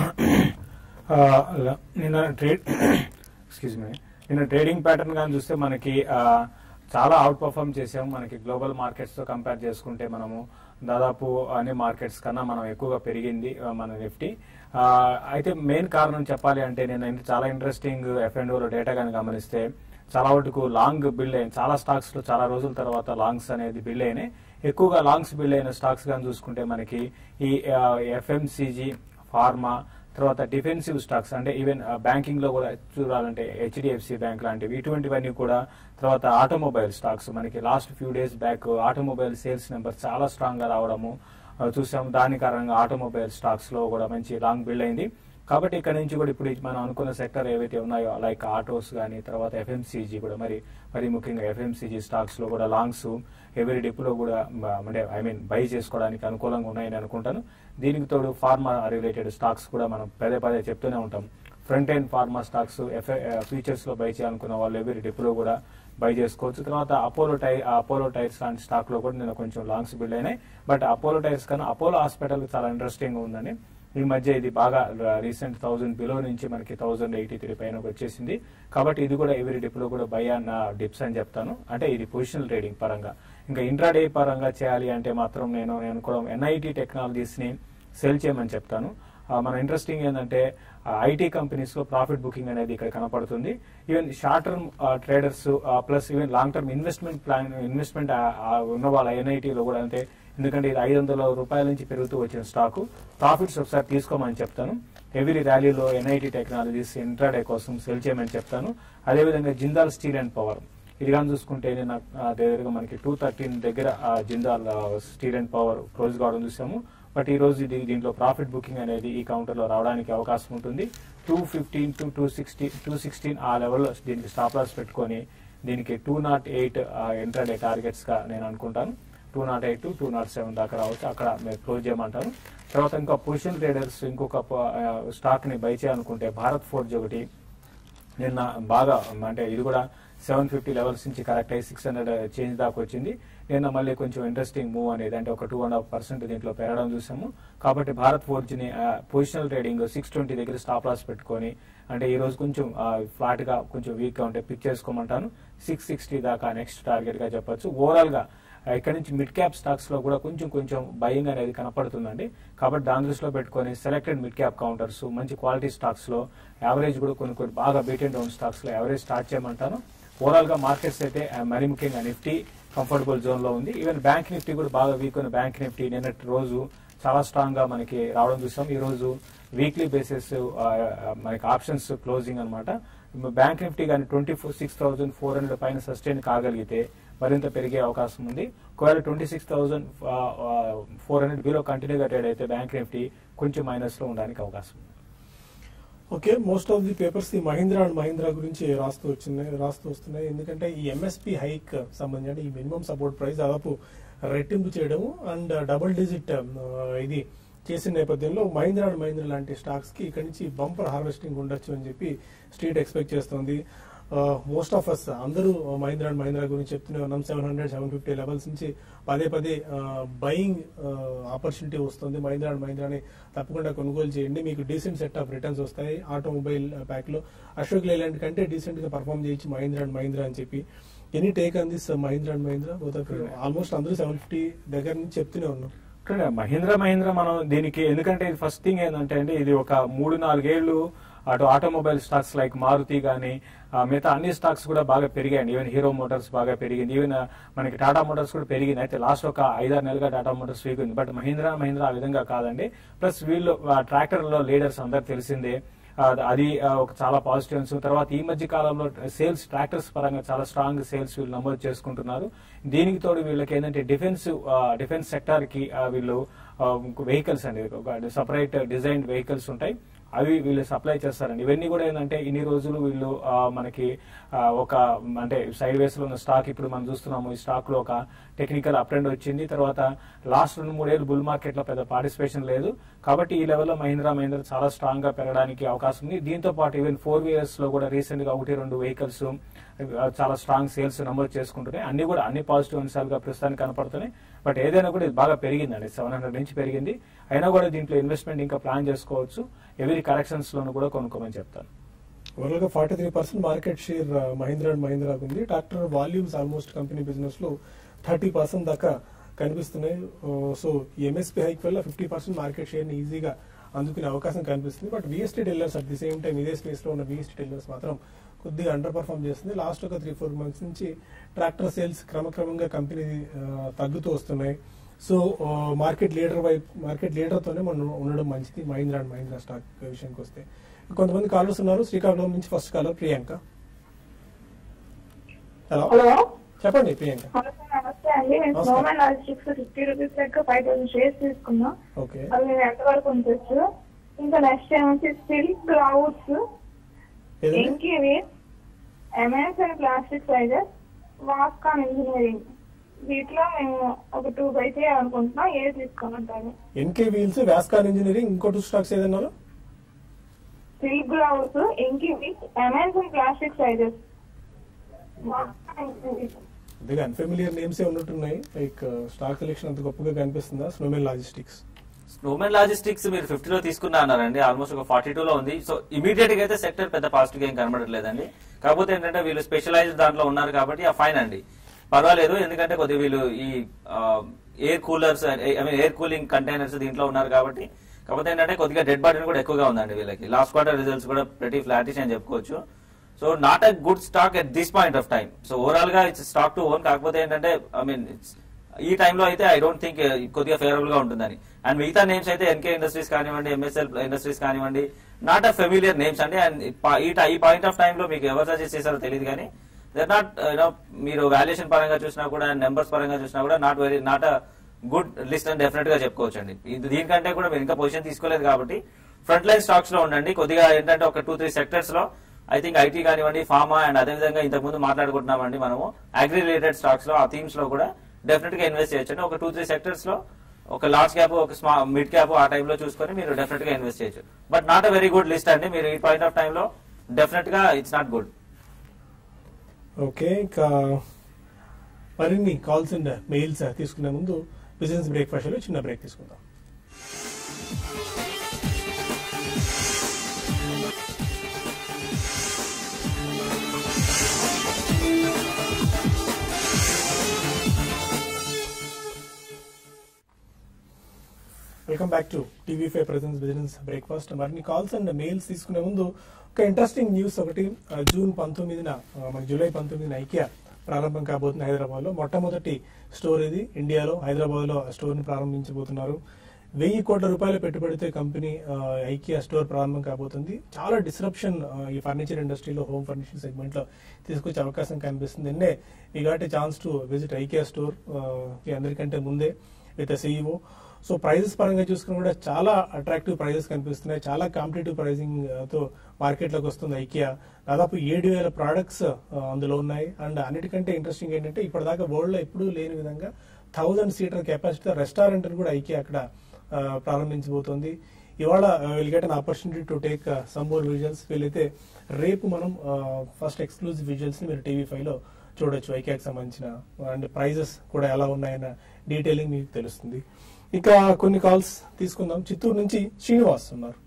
ఆ, ల- నిన్న ట్రేడ్ ఎక్స్క్యూజ్ మీ నిన్న ట్రేడింగ్ ప్యాటర్న్ కానీ చూస్తే మనకి ఆ, చాలా అవుట్ పర్ఫామ్ చేసాము మనకి గ్లోబల్ మార్కెట్స్ తో కంపేర్ చేసుకుంటే మనము దాదాపు అన్ని మార్కెట్స్ కన్నా మనం ఎక్కువగా పెరిగింది ఆ, మన నిఫ్టీ ఆ, అయితే మెయిన్ కారణం చెప్పాలి అంటే నేను చాలా ఇంట్రెస్టింగ్ ఎఫ్ అండ్ ఓలో డేటా కానీ గమనిస్తే చాలా వరకు లాంగ్ బిల్డ్ అయింది చాలా స్టాక్స్ లో చాలా రోజుల తర్వాత లాంగ్స్ అనేది బిల్డ్ అయినాయి ఎక్కువగా లాంగ్స్ బిల్డ్ అయిన స్టాక్స్ కానీ చూసుకుంటే మనకి ఈ ఎఫ్ఎంసీజీ ఫార్మా తర్వాత డిఫెన్సివ్ స్టాక్స్ అంటే ఈవెన్ బ్యాంకింగ్ లో కూడా చూడాలంటే హెచ్డిఎఫ్సి బ్యాంక్ లాంటివి ఇటువంటివన్నీ కూడా తర్వాత ఆటోమొబైల్ స్టాక్స్ మనకి last few days back automobile sales number చాలా స్ట్రాంగ్ గా రావడము ఆ, చూసాం దాని కారణంగా ఆటోమొబైల్ స్టాక్స్ లో కూడా మంచి లాంగ్ బిల్డ్ అయింది కాబట్టి ఇక్కడ నుంచి కూడా ఇప్పుడు మనం అనుకున్న సెక్టర్ ఏవైతే ఉన్నాయో లైక్ ఆటోస్ కానీ తర్వాత ఎఫ్ఎంసీజీ కూడా మరి మరి ముఖ్యంగా ఎఫ్ఎంసీజీ స్టాక్స్ లో కూడా లాంగ్స్ ఎవరి డిప్లో కూడా మ- అంటే ఐ మీన్ బై చేసుకోవడానికి అనుకూలంగా ఉన్నాయని అనుకుంటాను దీనికి తోడు ఫార్మా రిలేటెడ్ స్టాక్స్ కూడా మనం పదే పదే చెప్తూనే ఉంటాం front end pharma stocks futures లో బై చేయాలనుకున్న వాళ్ళు ఎవరి డిప్లో కూడా బై చేసుకోవచ్చు తర్వాత అపోలో టై అపోలో టైర్స్ లాంటి స్టాక్ లో కూడా నేను కొంచెం లాంగ్స్ బిల్డ్ అయినాయి బట్ అపోలో టైర్స్ కన్నా అపోలో హాస్పిటల్ చాలా ఇంట్రెస్టింగ్ ఉందండి ఈ మధ్య ఇది బాగా రీసెంట్ థౌసండ్ బిలో నుంచి మనకి థౌసండ్ ఎయిటీ త్రీ పైన వచ్చేసింది కాబట్టి ఇది కూడా ఎవరి డిప్ లో కూడా బై అన్న డిప్స్ అని చెప్తాను అంటే ఇది పొజిషనల్ ట్రేడింగ్ పరంగా ఇంకా ఇంట్రాడే పరంగా చేయాలి అంటే మాత్రం నేను నేను కూడా ఎన్ఐటి టెక్నాలజీస్ ని సెల్ చేయమని చెప్తాను ఆ, మన ఇంట్రెస్టింగ్ ఏంటంటే ఐటీ కంపెనీస్ లో ప్రాఫిట్ బుకింగ్ అనేది ఇక్కడ కనపడుతుంది even short term traders plus even long term investment plan investment ఉన్న వాళ్ళ NIT లో కూడా అంటే ఎందుకంటే ఇది ఐదు వందల రూపాయల నుంచి పెరుగుతూ వచ్చిన స్టాక్ ప్రాఫిట్స్ ఒకసారి తీసుకోమని చెప్తాను ఎవ్రీ ర్యాలీలో ఎన్ఐటి టెక్నాలజీస్ ఇంట్రాడే కోసం సెల్ చేయమని చెప్తాను అదేవిధంగా జిందాల్ స్టీల్ అండ్ పవర్ ఇది కానీ చూసుకుంటే నేను ఆ, దగ్గరగా మనకి టూ థర్టీన్ దగ్గర ఆ జిందాల్ ఆ, స్టీల్ అండ్ పవర్ క్లోజ్ కావడం చూసాము బట్ ఈ రోజు ఇది దీంట్లో ప్రాఫిట్ బుకింగ్ అనేది ఈ కౌంటర్ లో రావడానికి అవకాశం ఉంటుంది two fifteen to two sixty two sixteen ఆ లెవెల్లో దీనికి స్టాప్ లాస్ పెట్టుకొని దీనికి two nought eight intraday targets గా నేను అనుకుంటాను two nought eight to two nought seven దాకా రావచ్చు అక్కడ మీరు క్లోజ్ చేయమంటారు తర్వాత ఇంకా పొజిషన్ ట్రేడర్స్ ఇంకొక స్టాక్ ని బై చేయాలనుకుంటే భారత్ ఫోర్జ్ ఒకటి నిన్న బాగా అంటే ఇది కూడా సెవెన్ ఫిఫ్టీ లెవెల్స్ నుంచి కరెక్ట్ అయ్యి సిక్స్ హండ్రెడ్ చేంజ్ దాకా వచ్చింది నిన్న మళ్ళీ కొంచెం ఇంట్రెస్టింగ్ మూవ్ అనేది అంటే ఒక టూ అండ్ హాఫ్ పర్సెంట్ దీంట్లో పెరగడం చూసాము కాబట్టి భారత్ ఫోర్జ్ ని పొజిషనల్ ట్రేడింగ్ సిక్స్ ట్వంటీ దగ్గర స్టాప్ లాస్ పెట్టుకొని అంటే ఈ రోజు కొంచెం ఫ్లాట్ గా కొంచెం వీక్ గా ఉంటే పిక్ చేసుకోమంటాను సిక్స్ సిక్స్టీ దాకా నెక్స్ట్ టార్గెట్ గా చెప్పొచ్చు ఓవరాల్ గా ఇక్కడ నుంచి మిడ్ క్యాప్ స్టాక్స్ లో కూడా కొంచెం కొంచెం బయింగ్ అనేది కనపడుతుందండి కాబట్టి దాని దృష్టిలో పెట్టుకొని సెలెక్టెడ్ మిడ్ క్యాప్ కౌంటర్స్ మంచి క్వాలిటీ స్టాక్స్ లో యావరేజ్ కూడా కొన్ని కొన్ని బాగా బీట్ అండ్ డౌన్ స్టాక్స్ లో యావరేజ్ స్టార్ట్ చేయమంటాను ఓవరాల్ గా మార్కెట్స్ అయితే ఆ, మరీ ముఖ్యంగా నిఫ్టీ కంఫర్టబుల్ జోన్ లో ఉంది ఈవెన్ బ్యాంక్ నిఫ్టీ కూడా బాగా వీక్ ఉన్న బ్యాంక్ నిఫ్టీ నిన్నటి రోజు చాలా స్ట్రాంగ్ గా మనకి రావడం చూసాం ఈ రోజు వీక్లీ బేసిస్ మనకి ఆప్షన్స్ క్లోజింగ్ అన్నమాట బ్యాంక్ నిఫ్టీ కానీ twenty four six thousand four hundred పైన సస్టైన్ కాగలిగితే మరింత పెరిగే అవకాశం ఉంది ఒకవేళ twenty six thousand four hundred below కంటిన్యూగా ట్రేడ్ అయితే బ్యాంక్ నిఫ్టీ కొంచెం మైనస్ లో ఉండడానికి అవకాశం ఉంది okay most of the papers ఈ మహీంద్రా అండ్ మహీంద్రా గురించి రాస్తూ వచ్చినాయి రాస్తూ వస్తున్నాయి ఎందుకంటే ఈ ఎంఎస్పి హైక్ సంబంధించి అంటే ఈ మినిమం సపోర్ట్ ప్రైస్ దాదాపు రెట్టింపు చేయడం అండ్ డబుల్ డిజిట్ ఇది చేసిన నేపథ్యంలో మహీంద్రా అండ్ మహీంద్రా లాంటి స్టాక్స్ కి ఇక్కడ నుంచి బంపర్ హార్వెస్టింగ్ ఉండొచ్చు అని చెప్పి స్ట్రీట్ ఎక్స్పెక్ట్ చేస్తోంది మోస్ట్ ఆఫ్ అస్ అందరూ మహీంద్రా అండ్ మహీంద్రా గురించి చెప్తూనే ఉన్నాం seven hundred seven fifty levels నుంచి పదే పదే బయింగ్ ఆపర్చునిటీ వస్తుంది మహీంద్రా అండ్ మహీంద్రాని తప్పకుండా కొనుగోలు చేయండి మీకు డీసెంట్ సెట్ ఆఫ్ రిటర్న్స్ వస్తాయి ఆటోమొబైల్ ప్యాక్ లో అశోక్ లేలాండ్ కంటే డీసెంట్ గా పర్ఫామ్ చేయొచ్చు మహీంద్రా అండ్ మహీంద్రా అని చెప్పి any take on this Mahindra and Mahindra almost అందరూ సెవెన్ ఫిఫ్టీ దగ్గర నుంచి చెప్తూనే ఉన్నాం ఇక్కడ మహీంద్రా మహీంద్రా మనం దీనికి ఎందుకంటే ఇది ఫస్ట్ థింగ్ ఏంటంటే అండి ఇది ఒక మూడు నాలుగేళ్లు అటు ఆటోమొబైల్ స్టాక్స్ లైక్ మారుతి కానీ మిగతా అన్ని స్టాక్స్ కూడా బాగా పెరిగాయండి ఈవెన్ హీరో మోటార్స్ బాగా పెరిగింది ఈవెన్ మనకి టాటా మోటార్స్ కూడా పెరిగింది అయితే లాస్ట్ ఒక ఐదారు నెలలుగా టాటా మోటార్స్ వీక్ ఉంది బట్ మహీంద్రా మహీంద్రా ఆ విధంగా కాదండి ప్లస్ వీళ్ళు ట్రాక్టర్ లో లీడర్స్ అందరు తెలిసిందే ఆ, అది ఆ, ఒక చాలా పాజిటివ్స్ తర్వాత ఈ మధ్య కాలంలో సేల్స్ ట్రాక్టర్స్ పరంగా చాలా స్ట్రాంగ్ సేల్స్ వీళ్ళు నమోదు చేసుకుంటున్నారు దీనికి తోడు వీళ్ళకి ఏంటంటే డిఫెన్స్ డిఫెన్స్ సెక్టార్ కి ఆ, వీళ్ళు వెహికల్స్ అండి ఒక సపరేట్ డిజైన్ వెహికల్స్ ఉంటాయి అవి వీళ్ళు సప్లై చేస్తారండి ఇవన్నీ కూడా ఏంటంటే ఇన్ని రోజులు వీళ్ళు ఆ, మనకి ఆ, ఒక అంటే సైడ్ వేస్ లో ఉన్న స్టాక్ ఇప్పుడు మనం చూస్తున్నాము ఈ స్టాక్ లో ఒక టెక్నికల్ అప్ ట్రెండ్ వచ్చింది తర్వాత లాస్ట్ రెండు మూడేళ్ళు బుల్ మార్కెట్ లో పెద్ద పార్టిసిపేషన్ లేదు కాబట్టి ఈ లెవెల్లో మహీంద్రా మహీంద్రా చాలా స్ట్రాంగ్ గా పెరగడానికి అవకాశం ఉంది దీంతో పాటు ఈవెన్ ఫోర్ వీలర్స్ లో కూడా రీసెంట్ గా ఒకటి రెండు వెహికల్స్ చాలా స్ట్రాంగ్ సేల్స్ నమోదు చేసుకుంటున్నాయి అన్ని కూడా అన్ని పాజిటివ్ అంశాలుగా ప్రస్తుతానికి కనపడుతున్నాయి బట్ ఏదైనా కూడా ఇది బాగా పెరిగిందండి సెవెన్ హండ్రెడ్ నుంచి పెరిగింది అయినా కూడా దీంట్లో ఇన్వెస్ట్మెంట్ ఇంకా ప్లాన్ చేసుకోవచ్చు ఎవరి కరెక్షన్స్ లోను కూడా కొనుక్కోమని చెప్తాను ఓవరాల్ గా forty three percent market share Mahindra and Mahindra ఉంది tractor volumes almost company business లో థర్టీ పర్సెంట్ దాకా కనిపిస్తున్నాయి సో ఎంఎస్పీ హైక్ వల్ల ఫిఫ్టీ పర్సెంట్ మార్కెట్ షేర్ ని ఈజీగా అందుకునే అవకాశం కనిపిస్తుంది but VST Tillers at the same time ఇదే స్పేస్ లో ఉన్న విఎస్టీ టెల్లర్స్ మాత్రం కొద్దిగా అండర్ పర్ఫామ్ చేస్తుంది లాస్ట్ ఒక త్రీ ఫోర్ మంత్స్ నుంచి ట్రాక్టర్ సేల్స్ క్రమక్రమంగా కంపెనీ తగ్గుతూ వస్తున్నాయి సో మార్కెట్ లీడర్ వైపు మార్కెట్ లీడర్ తోనే మనం ఉండడం మంచిది మహీంద్రా అండ్ మహీంద్రా స్టాక్ విషయానికి వస్తే కొంతమంది కాలర్స్ ఉన్నారు శ్రీకాకుళం నుంచి first caller Priyanka hello hello చెప్పండి ప్రియాంక హలో సార్ నమస్తే అండి నేను నమస్తే. స్నోమెన్ లాజిస్టిక్స్ ఫిఫ్టీ రూపీస్ లెక్క ఫైవ్ థౌసండ్ షేర్స్ తీసుకున్నా ఓకే అది నేను ఎంతవరకు ఉంచొచ్చు ఇంకా నెక్స్ట్ ఏమొచ్చి సిల్క్ క్లౌడ్స్ ఏదండి ఇంకేవి MS and plastic sizes Vascon engineering వీటిలో మేము ఒక టూ బై చేయాలనుకుంటున్నాం ఏది తీసుకోమంటారు ఎన్కే వీల్స్ వ్యాస్కాన్ ఇంజనీరింగ్ ఇంకో టూ స్టాక్స్ ఏదన్నారు సిల్క్ గ్లౌడ్స్ ఇంకేవి MS and plastic sizes Vascon engineering కొద్దిగా అన్ఫెమిలియర్ నేమ్స్ ఏ ఉన్నట్టున్నాయి లైక్ స్టాక్ కలెక్షన్ అంత గొప్పగా కనిపిస్తుందా స్నోమెన్ లాజిస్టిక్స్ స్నోమెన్ లాజిస్టిక్స్ మీరు ఫిఫ్టీలో తీసుకున్నా అన్నారండి ఆల్మోస్ట్ ఒక ఫార్టీ లో ఉంది సో ఇమీడియట్ గా అయితే సెక్టర్ పెద్ద పాజిటివ్ ఏం కనబడట్లేదండి కాకపోతే ఏంటంటే వీళ్ళు స్పెషలైజ్డ్ దాంట్లో ఉన్నారు కాబట్టి ఆ ఫైన్ అండి పర్వాలేదు ఎందుకంటే కొద్దిగా వీళ్ళు ఈ air coolers I mean air cooling containers దీంట్లో ఉన్నారు కాబట్టి కాకపోతే ఏంటంటే కొద్దిగా డెడ్ బాడీ కూడా ఎక్కువగా ఉందండి వీళ్ళకి లాస్ట్ క్వార్టర్ రిజల్ట్స్ కూడా ప్రతి ఫ్లాటిష్ అని చెప్పుకోవచ్చు so not a good stock at this point of time so overall గా ఇట్స్ స్టాక్ టు ఓన్ కాకపోతే ఏంటంటే ఐ మీన్ ఈ టైంలో అయితే ఐ డోంట్ థింక్ కొద్దిగా ఫేవరబుల్ గా ఉంటుందని అండ్ మిగతా నేమ్స్ అయితే ఎన్కే ఇండస్ట్రీస్ కానివ్వండి ఎంఎస్ఎల్ ఇండస్ట్రీస్ కానివ్వండి నాట్ అ ఫెమిలియర్ నేమ్స్ అండి అండ్ ఈ ti- ఈ పాయింట్ ఆఫ్ టైంలో మీకు ఎవరు సజెస్ట్ చేశారో తెలియదు కానీ దర్ నాట్ యూనో మీరు వాల్యుయేషన్ పరంగా చూసినా కూడా నెంబర్స్ పరంగా చూసినా కూడా not very not a good list అని డెఫినెట్ గా చెప్పుకోవచ్చు అండి ఇది దీనికంటే కూడా మీరు ఇంకా పొజిషన్ తీసుకోలేదు కాబట్టి ఫ్రంట్ లైన్ స్టాక్స్ లో ఉండండి కొద్దిగా ఏంటంటే ఒక టూ త్రీ సెక్టర్స్ లో ఐ థింక్ ఐటీ కానివ్వండి ఫార్మా అండ్ అదే విధంగా ఇంతకు ముందు మాట్లాడుకుంటున్నామండి మనము అగ్రి రిలేటెడ్ స్టాక్స్ లో ఆ థీమ్స్ లో కూడా డెఫినెట్ గా ఇన్వెస్ట్ చేయొచ్చు ఒక టూ త్రీ సెక్టర్స్ లో ఒక లార్జ్ క్యాప్ ఒక స్మా మిడ్ క్యాప్ ఆ టైంలో చూసుకొని మీరు డెఫినెట్ గా ఇన్వెస్ట్ చేయొచ్చు but not a very good list అండి మీరు ఈ పాయింట్ ఆఫ్ టైంలో డెఫినెట్ గా ఇట్స్ నాట్ గుడ్ ఓకే ఇంకా మరిన్ని కాల్స్ అండ్ మెయిల్స్ తీసుకునే ముందు బిజినెస్ బ్రేక్ఫాస్ట్ లో చిన్న బ్రేక్ తీసుకుందాం welcome back to TV five presents business breakfast మరిన్ని కాల్స్ అండ్ మెయిల్స్ తీసుకునే ముందు ఒక ఇంట్రెస్టింగ్ న్యూస్ ఒకటి ఆ, జూన్ పంతొమ్మిదిన ఆ, మన జూలై పంతొమ్మిదిన ఐకియా ప్రారంభం కాబోతుంది హైదరాబాద్ లో మొట్టమొదటి స్టోర్ ఇది ఇండియాలో హైదరాబాద్ లో స్టోర్ ని ప్రారంభించబోతున్నారు వెయ్యి కోట్ల రూపాయల పెట్టుబడితో కంపెనీ ఐకియా స్టోర్ ప్రారంభం కాబోతుంది చాలా డిస్రప్షన్ ఈ ఫర్నిచర్ ఇండస్ట్రీలో హోమ్ ఫర్నిచర్ సెగ్మెంట్ లో తీసుకొచ్చే అవకాశం కనిపిస్తుంది నిన్నే ఈ got chance to visit IKEA store అందరికంటే ముందే విత్ సీఈఓ సో ప్రైజెస్ పరంగా చూసుకుని కూడా చాలా అట్రాక్టివ్ ప్రైజెస్ కనిపిస్తున్నాయి చాలా కాంపిటేటివ్ ప్రైజింగ్ తో మార్కెట్ లోకి వస్తుంది ఐకియా దాదాపు ఏడు వేల ప్రోడక్ట్స్ అందులో ఉన్నాయి అండ్ అన్నిటికంటే ఇంట్రెస్టింగ్ ఏంటంటే ఇప్పటిదాకా వరల్డ్ లో ఎప్పుడూ లేని విధంగా థౌజండ్ సీటర్ కెపాసిటీ రెస్టారెంట్ కూడా ఐకియా అక్కడ ఆ, ప్రారంభించబోతోంది ఇవాళ will get an opportunity to take some more visuals వీలైతే రేపు మనం ఫస్ట్ ఎక్స్క్లూజివ్ విజువల్స్ ని మీరు టీవీ ఫైవ్ లో చూడొచ్చు ఐకియాకి సంబంధించిన అండ్ ప్రైజెస్ కూడా ఎలా ఉన్నాయన్న డీటెయిలింగ్ మీకు తెలుస్తుంది ఇక కొన్ని కాల్స్ తీసుకుందాం చిత్తూరు నుంచి శ్రీనివాస్ ఉన్నారు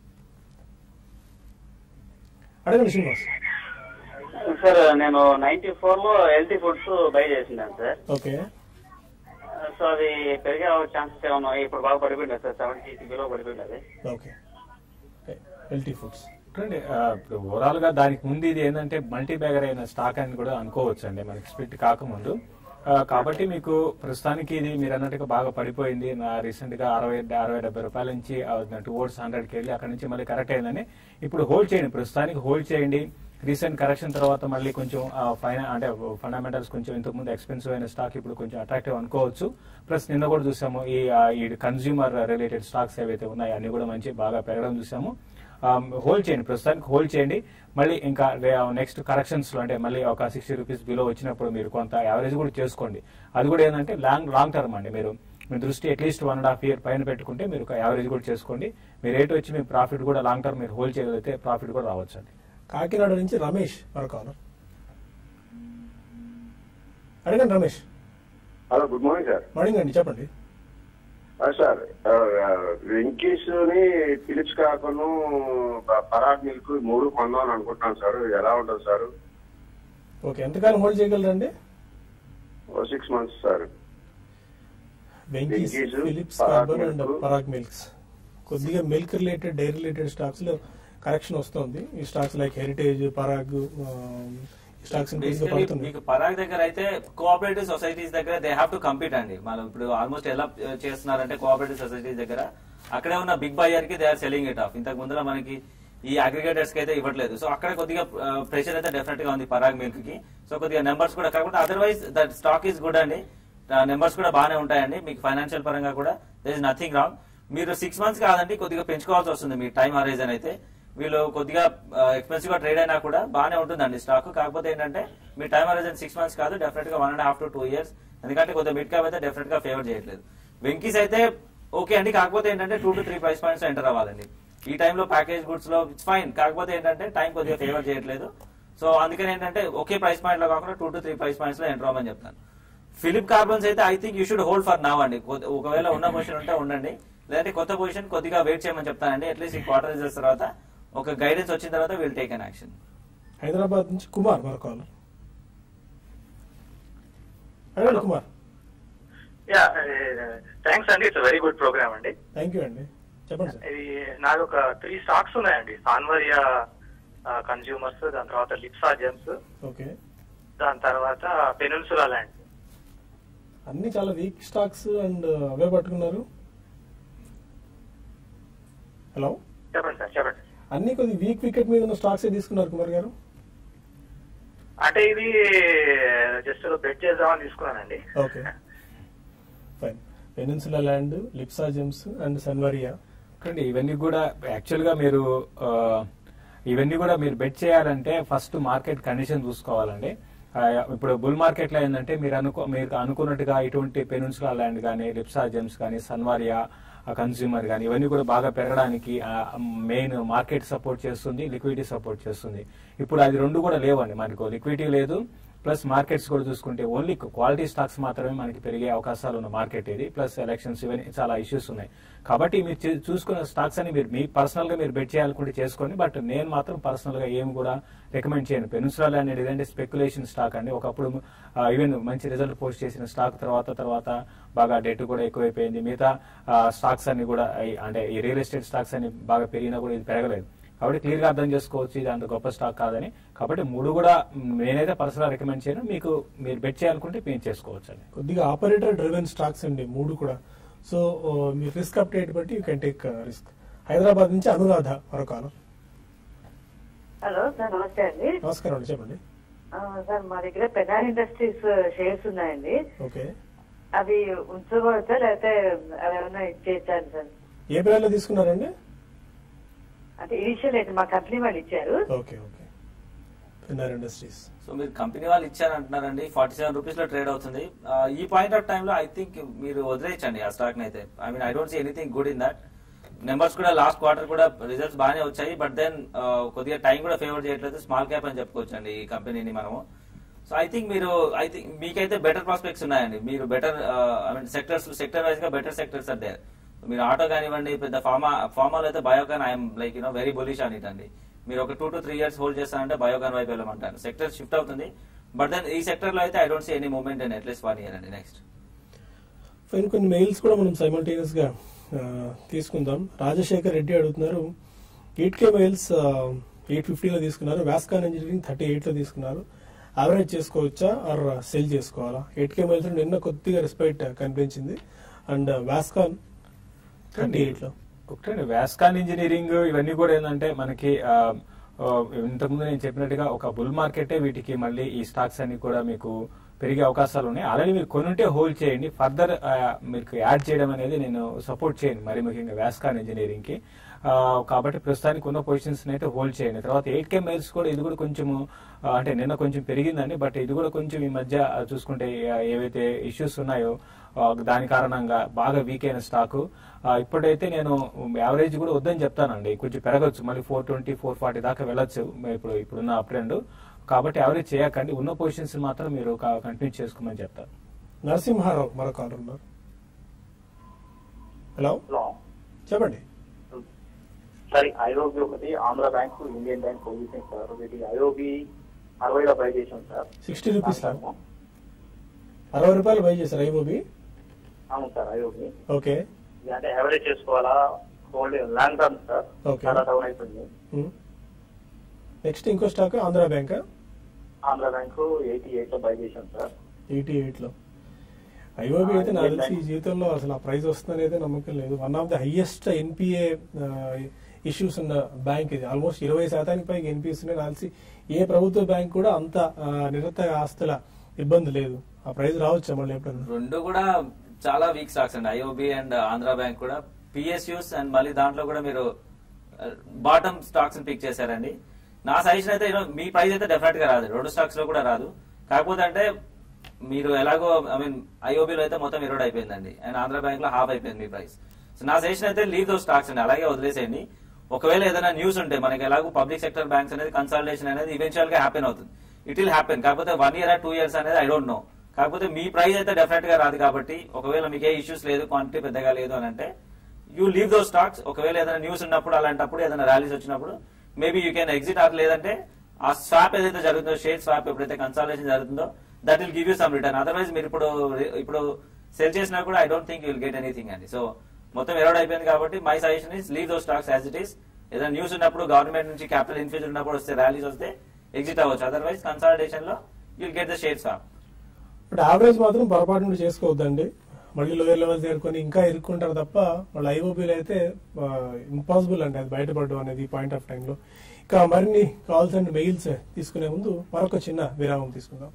అడగండి శ్రీనివాస్ సార్ నేను నైన్టీ ఫోర్ లో ఎల్టీ ఫుడ్స్ బై చేసినాను సార్ ఓకే సో అది పెరిగే ఛాన్సెస్ ఏమన్నా ఇప్పుడు బాగా పడిపోయింది సార్ సెవెంటీ బిలో పడిపోయినది ఓకే ఎల్టీ ఫుడ్స్ చూడండి ఆ, ఇప్పుడు ఓవరాల్ గా దానికి ముందు ఇది ఏంటంటే మల్టీ బ్యాగర్ అయిన స్టాక్ అని కూడా అనుకోవచ్చు అండి మనకి స్ప్లిట్ కాకముందు ఆ, కాబట్టి మీకు ప్రస్తుతానికి ఇది మీరు అన్నట్టుగా బాగా పడిపోయింది నా రీసెంట్ గా అరవై అరవై డెబ్బై రూపాయల నుంచి టువర్డ్స్ హండ్రెడ్ కి వెళ్ళి అక్కడ నుంచి మళ్ళీ కరెక్ట్ అయిందని ఇప్పుడు హోల్డ్ చేయండి ప్రస్తుతానికి హోల్డ్ చేయండి రీసెంట్ కరెక్షన్ తర్వాత మళ్ళీ కొంచెం ఫైన అంటే ఫండమెంటల్స్ కొంచెం ఇంతకు ముందు ఎక్స్పెన్సివ్ అయిన స్టాక్ ఇప్పుడు కొంచెం అట్రాక్టివ్ అనుకోవచ్చు ప్లస్ నిన్న కూడా చూసాము ఈ ఆ, ఈ కన్స్యూమర్ రిలేటెడ్ స్టాక్స్ ఏవైతే ఉన్నాయో అన్ని కూడా మంచి బాగా పెరగడం చూసాము హోల్డ్ చేయండి ప్రస్తుతానికి హోల్డ్ చేయండి మళ్ళీ ఇంకా నెక్స్ట్ కరెక్షన్స్ లో అంటే మళ్ళీ ఒక సిక్స్టీ రూపీస్ బిలో వచ్చినప్పుడు మీరు కొంత యావరేజ్ కూడా చేసుకోండి అది కూడా ఏంటంటే లాంగ్ లాంగ్ టర్మ్ అండి మీరు మీ దృష్టి at least one and half year పైన పెట్టుకుంటే మీరు ఒక యావరేజ్ కూడా చేసుకోండి మీ రేట్ వచ్చి మీ ప్రాఫిట్ కూడా లాంగ్ టర్మ్ మీరు హోల్డ్ చేయగలిగితే ప్రాఫిట్ కూడా రావచ్చు అండి కాకినాడ నుంచి రమేష్ మరొక caller. అడగండి Ramesh hello good morning sir morning అండి చెప్పండి ఆ, సార్ ఆ, వెంకీస్ ని ఫిలిప్స్ కాకను ప- పరాగ్ మిల్క్ మూడు కొందాం అని అనుకుంటున్నాను సార్ ఎలా ఉంటుంది సార్ ఓకే ఎంతకాలం హోల్డ్ చేయగలరండి ఓ six months sir Venky's Venky's, Philips Parag carbon and milk. Parag milks కొద్దిగా milk related dairy related stocks లో కరెక్షన్ వస్తుంది ఈ స్టాక్స్ లైక్ హెరిటేజ్ పరాగ్ ఆ, ఈ స్టాక్స్ కొద్దిగా Basically, పడుతుంది మీకు పరాగ్ దగ్గర అయితే కోఆపరేటివ్ సొసైటీస్ దగ్గర దే హ్యావ్ టు కంపీట్ అండి మనం ఇప్పుడు ఆల్మోస్ట్ ఎలా uh, చేస్తున్నారంటే కోఆపరేటివ్ సొసైటీస్ దగ్గర అక్కడే ఉన్న బిగ్ బయర్ కి they are selling it off ఇంతకు ముందులో మనకి ఈ అగ్రిగేటర్స్ కి అయితే ఇవ్వట్లేదు సో అక్కడ కొద్దిగా ప్రెషర్ అయితే డెఫినెట్ గా ఉంది పరాగ్ మిల్క్ కి సో కొద్దిగా నెంబర్స్ కూడా కాకుండా otherwise that stock is good అండి నెంబర్స్ కూడా బాగానే ఉంటాయండి మీకు ఫైనాన్షియల్ పరంగా కూడా దర్ ఇస్ నథింగ్ రాంగ్ మీరు సిక్స్ మంత్స్ కాదండి కొద్దిగా పెంచుకోవాల్సి వస్తుంది మీ టైం హరైజన్ అయితే వీళ్ళు కొద్దిగా ఎక్స్పెన్సివ్ గా ట్రేడ్ అయినా కూడా బాగానే ఉంటుందండి స్టాక్ కాకపోతే ఏంటంటే మీ టైం హరైజన్ సిక్స్ మంత్స్ కాదు డెఫినెట్ గా one and half to two years ఎందుకంటే కొద్దిగా మిడ్ క్యాప్ అయితే డెఫినెట్ గా ఫేవర్ చేయట్లేదు వెంకీస్ అయితే ఓకే అండి కాకపోతే ఏంటంటే two to three price points enter అవ్వాలండి ఈ టైంలో ప్యాకేజ్ గుడ్స్ లో ఇట్స్ ఫైన్ కాకపోతే ఏంటంటే టైం కొద్దిగా ఫేవర్ చేయట్లేదు సో అందుకని ఏంటంటే ఒకే ప్రైస్ పాయింట్ లో కాకుండా two to three price points లో ఎంటర్ అవ్వమని చెప్తాను ఫిలిప్ కార్బన్స్ అయితే I think you should hold for now అండి కొ- ఒకవేళ ఉన్న పొజిషన్ ఉంటే ఉండండి లేదంటే కొత్త పొజిషన్ కొద్దిగా వెయిట్ చేయమని చెప్తానండి అట్లీస్ట్ ఈ క్వార్టర్ రిజల్ట్స్ తర్వాత ఒక గైడెన్స్ వచ్చిన తర్వాత will take an action Hyderabad నుంచి కుమార్ మరొక caller. అడగండి కుమార్ యా థ్యాంక్స్ అండి ఇట్స్ వెరీ గుడ్ ప్రోగ్రామ్ అండి థ్యాంక్ యూ అండి చెప్పండి సార్ ఇది నాది ఒక త్రీ స్టాక్స్ ఉన్నాయండి సాన్వరియా కన్జ్యూమర్స్ దాని తర్వాత లిప్సా జెమ్స్ ఓకే దాని తర్వాత పెనున్సులా ల్యాండ్ అన్ని చాలా వీక్ స్టాక్స్ అండ్ అవే పట్టుకున్నారు హలో చెప్పండి సార్ చెప్పండి అన్ని కొద్ది వీక్ వికెట్ మీద ఉన్న స్టాక్స్ తీసుకున్నారు కుమార్ గారు అంటే ఇది జస్ట్ బెట్ చేద్దామని తీసుకున్నానండి okay fine peninsula land Lypsa gems and Sanwaria చూడండి ఇవన్నీ కూడా యాక్చువల్ గా మీరు ఆ, ఇవన్నీ కూడా మీరు బెట్ చేయాలంటే ఫస్ట్ మార్కెట్ కండిషన్ చూసుకోవాలండి ఆ, ఇప్పుడు బుల్ మార్కెట్ లో ఏంటంటే మీరు అనుకో మీరు అనుకున్నట్టుగా ఇటువంటి పెనున్సులా ల్యాండ్ కానీ లిప్సా జెమ్స్ కానీ సన్వారియా కన్స్యూమర్ కానీ ఇవన్నీ కూడా బాగా పెరగడానికి మెయిన్ మార్కెట్ సపోర్ట్ చేస్తుంది లిక్విడిటీ సపోర్ట్ చేస్తుంది ఇప్పుడు అది రెండు కూడా లేవండి మనకు లిక్విడిటీ లేదు ప్లస్ మార్కెట్స్ కూడా చూసుకుంటే ఓన్లీ క్వాలిటీ స్టాక్స్ మాత్రమే మనకి పెరిగే అవకాశాలు ఉన్న మార్కెట్ ఇది ప్లస్ ఎలక్షన్స్ ఇవన్నీ చాలా ఇష్యూస్ ఉన్నాయి కాబట్టి మీరు చూ- చూసుకున్న స్టాక్స్ అని మీరు మీ పర్సనల్ గా మీరు బెట్ చేయాలనుకుంటే చేసుకోండి బట్ నేను మాత్రం పర్సనల్ గా ఏం కూడా రికమెండ్ చేయను పెనుసులాల్ అనేది ఏంటంటే స్పెక్యులేషన్ స్టాక్ అండి ఒకప్పుడు ఈవెన్ మంచి రిజల్ట్ పోస్ట్ చేసిన స్టాక్ తర్వాత తర్వాత బాగా డెట్ కూడా ఎక్కువైపోయింది మిగతా స్టాక్స్ అన్ని కూడా ఈ- అంటే ఈ రియల్ ఎస్టేట్ స్టాక్స్ అన్ని బాగా పెరిగినా కూడా ఇది పెరగలేదు కాబట్టి క్లియర్ గా అర్థం చేసుకోవచ్చు ఇది అంత గొప్ప స్టాక్ కాదని కాబట్టి మూడు కూడా మ్, నేనైతే పర్సనల్ రికమెండ్ చేయను మీకు మీరు బెట్ చేయాలనుకుంటే మీరు చేసుకోవచ్చు అండి కొద్దిగా ఆపరేటర్ డ్రివెన్ స్టాక్స్ అండి మూడు కూడా సో మీరు రిస్క్ అప్డేట్ బట్టి you can take risk Hyderabad నుంచి అనురాధ మరొక కాలం హలో సార్ నమస్తే అండి నమస్కారం అండి చెప్పండి ఆ, సార్ మా దగ్గర పెనార్ ఇండస్ట్రీస్ షేర్స్ ఉన్నాయండి ఓకే అవి ఉంచుకోవచ్చా లేకపోతే అవి ఏమైనా ఇచ్చేయచ్చా సార్ ఏ బ్రాండ్ తీసుకున్నారండి అంటే ఇనిషియల్ అయితే మా కంపెనీ వాళ్ళు ఇచ్చారు okay okay Penar industries so మీరు కంపెనీ వాళ్ళు ఇచ్చారంటున్నారండి ఫార్టీ సెవెన్ రూపీస్ లో ట్రేడ్ అవుతుంది ఆ, ఈ పాయింట్ ఆఫ్ టైమ్ లో ఐ థింక్ మీరు వదిలేయచ్చండి ఆ స్టాక్ అయితే I mean I don't see anything good in that numbers కూడా లాస్ట్ క్వార్టర్ కూడా రిజల్ట్స్ బాగానే వచ్చాయి బట్ దెన్ కొద్దిగా టైం కూడా ఫేవర్ చేయట్లేదు స్మాల్ క్యాప్ అని చెప్పుకోవచ్చు అండి ఈ కంపెనీని మనము సో ఐ థింక్ మీరు ఐ థింక్ మీకైతే బెటర్ ప్రాస్పెక్ట్స్ ఉన్నాయండి మీరు better I mean sectors sector wise గా బెటర్ సెక్టర్స్ ఆర్ దేర్ మీరు ఆటో కానివ్వండి పెద్ద ఫార్మా ఫార్మాలో అయితే Biocon I'm like you know very bullish అని అండి మీరు ఒక two to three years hold చేస్తారంటే బయోకాన్ వైపు వెళ్ళమంటారు సెక్టర్ షిఫ్ట్ అవుతుంది బట్ దెన్ ఈ సెక్టర్ లో అయితే I don't see any movement and at least one year అండి నెక్స్ట్ ఫైన్ కొన్ని మెయిల్స్ కూడా మనం సైమల్టేనియస్ గా ఆ, తీసుకుందాం రాజశేఖర్ రెడ్డి అడుగుతున్నారు ఎయిట్ కే మెయిల్స్ ఎయిట్ ఫిఫ్టీలో తీసుకున్నారు వ్యాస్కాన్ ఇంజనీరింగ్ థర్టీ ఎయిట్లో తీసుకున్నారు యావరేజ్ చేసుకోవచ్చా ఆర్ సెల్ చేసుకోవాలా ఎయిట్ కే మైల్స్ నిన్న కొద్దిగా రెస్పెక్ట్ కనిపించింది అండ్ వ్యాస్కాన్ థర్టీ ఎయిట్లో ఒకటండి వ్యాస్కాన్ ఇంజనీరింగ్ ఇవన్నీ కూడా ఏంటంటే మనకి ఆ, ఆ, ఇంతకుముందు నేను చెప్పినట్టుగా ఒక బుల్ మార్కెటే వీటికి మళ్ళీ ఈ స్టాక్స్ అన్ని కూడా మీకు పెరిగే అవకాశాలు ఉన్నాయి అలాగే మీరు కొనుంటే హోల్డ్ చేయండి ఫర్దర్ మీకు యాడ్ చేయడం అనేది నేను సపోర్ట్ చేయను మరి ముఖ్యంగా వ్యాస్కాన్ ఇంజనీరింగ్ కి ఆ, కాబట్టి ప్రస్తుతానికి ఉన్న పొజిషన్స్ అయితే హోల్డ్ చేయండి తర్వాత ఎయిట్ కే మైల్స్ కూడా ఇది కూడా కొంచెము ఆ, అంటే నిన్న కొంచెం పెరిగిందండి బట్ ఇది కూడా కొంచెం ఈ మధ్య ఆ, చూసుకుంటే ఆ, ఏవైతే ఇష్యూస్ ఉన్నాయో ఆ, దాని కారణంగా బాగా వీక్ అయిన స్టాకు ఆ, ఇప్పుడైతే నేను యావరేజ్ కూడా వద్దని చెప్తానండి కొంచెం పెరగచ్చు మళ్ళీ ఫోర్ ట్వంటీ ఫోర్ ఫార్టీ దాకా వెళ్ళొచ్చు ఇప్పుడు ఇప్పుడున్న అప్ ట్రెండ్ కాబట్టి యావరేజ్ చేయకండి ఉన్న పొజిషన్స్ మాత్రం మీరు కంటిన్యూ చేసుకోమని చెప్తాను నరసింహారావు మరో కాల్ ఉన్నారు హలో హలో చెప్పండి సార్ ఐఓబి ఒకటి Andhra bank Indian bank position sir వీటి ఐఓబి అరవైలో బై చేసాం సార్ సిక్స్టీ రూపీస్ అరవై రూపాయలు బై చేశారు ఐఓబి అవును సార్ ఐఓబి ఓకే ఇది అంటే యావరేజ్ చేసుకోవాలా hold long term sir Okay. చాలా డౌన్ అయిపోయింది నెక్స్ట్ ఇంకో stock Andhra bank Andhra bank eighty eight లో బై చేసాం సార్ ఎయిటీ ఎయిట్ లో ఐఓబి అయితే నాకు తెలిసి ఈ జీవితంలో అసలు ఆ ప్రైస్ వస్తుందని అయితే నమ్మకం లేదు one of the highest NPA issues ఉన్న బ్యాంక్ ఇది ఆల్మోస్ట్ ఇరవై శాతానికి పైగా ఎన్పిఎస్ ఉన్నాయి నాకు తెలిసి ఏ ప్రభుత్వ బ్యాంక్ కూడా అంత ఆ, నిరత ఆస్తుల ఇబ్బంది లేదు ఆ ప్రైస్ రావచ్చు మళ్ళీ ఎప్పుడన్నా రెండు కూడా చాలా వీక్ స్టాక్స్ అండి ఐఓబి అండ్ ఆంధ్ర బ్యాంక్ కూడా పిఎస్యూస్ అండ్ మళ్ళీ దాంట్లో కూడా మీరు బాటమ్ స్టాక్స్ పిక్ చేశారండి నా సజెషన్ అయితే you know, మీ ప్రైస్ అయితే డెఫినెట్ గా రాదు రెండు స్టాక్స్ లో కూడా రాదు కాకపోతే అంటే మీరు ఎలాగో ఐ మీన్ ఐఓబిలో అయితే మొత్తం ఇరవై అయిపోయిందండి అండ్ ఆంధ్ర బ్యాంక్ లో హాఫ్ అయిపోయింది మీ ప్రైస్ సో నా సజెషన్ అయితే లీవ్ దో స్టాక్స్ అండి అలాగే వదిలేసేయండి ఒకవేళ ఏదైనా న్యూస్ ఉంటే మనకి ఎలాగో పబ్లిక్ సెక్టర్ బ్యాంక్స్ అనేది కన్సల్టేషన్ అనేది ఈవెన్చువల్ గా హ్యాపెన్ అవుతుంది ఇట్ విల్ హ్యాపెన్ కాకపోతే వన్ ఇయర్ టూ ఇయర్స్ అనేది ఐ డోంట్ నో కాకపోతే మీ ప్రైస్ అయితే డెఫినెట్ గా రాదు కాబట్టి ఒకవేళ మీకు ఏ ఇష్యూస్ లేదు క్వాంటిటీ పెద్దగా లేదు అని అంటే యూ లీవ్ దో స్టాక్స్ ఒకవేళ ఏదైనా న్యూస్ ఉన్నప్పుడు అలాంటప్పుడు ఏదైనా ర్యాలీస్ వచ్చినప్పుడు maybe you can exit or లేదంటే ఆ స్వాప్ ఏదైతే జరుగుతుందో షేర్ స్వాప్ ఎప్పుడైతే కన్సల్టేషన్ జరుగుతుందో that will give you some return otherwise మీరు ఇప్పుడు ఇప్పుడు సెల్ చేసినా కూడా I don't think you'll get anything అండి సో మొత్తం ఎరోడ్ అయిపోయింది కాబట్టి my suggestion is leave those stocks as it is ఏదైనా న్యూస్ ఉన్నప్పుడు గవర్నమెంట్ నుంచి క్యాపిటల్ ఇన్ఫ్యూజ్ ఉన్నప్పుడు వస్తే ర్యాలీస్ వస్తే ఎగ్జిట్ అవ్వచ్చు అదర్వైజ్ కన్సల్టేషన్ లో you'll get the share swap but average మాత్రం పొరపాటు నుండి చేసుకోవద్దండి మళ్ళీ లోయర్ లెవెల్స్ చేరుకొని ఇంకా ఇరుక్కుంటారు తప్ప వాళ్ళ ఐఓబీలు అయితే ఇంపాసిబుల్ అండి అది బయటపడడం అనేది పాయింట్ ఆఫ్ టైంలో ఇంకా మరిన్ని కాల్స్ అండ్ మెయిల్స్ తీసుకునే ముందు మరొక చిన్న విరామం తీసుకుందాం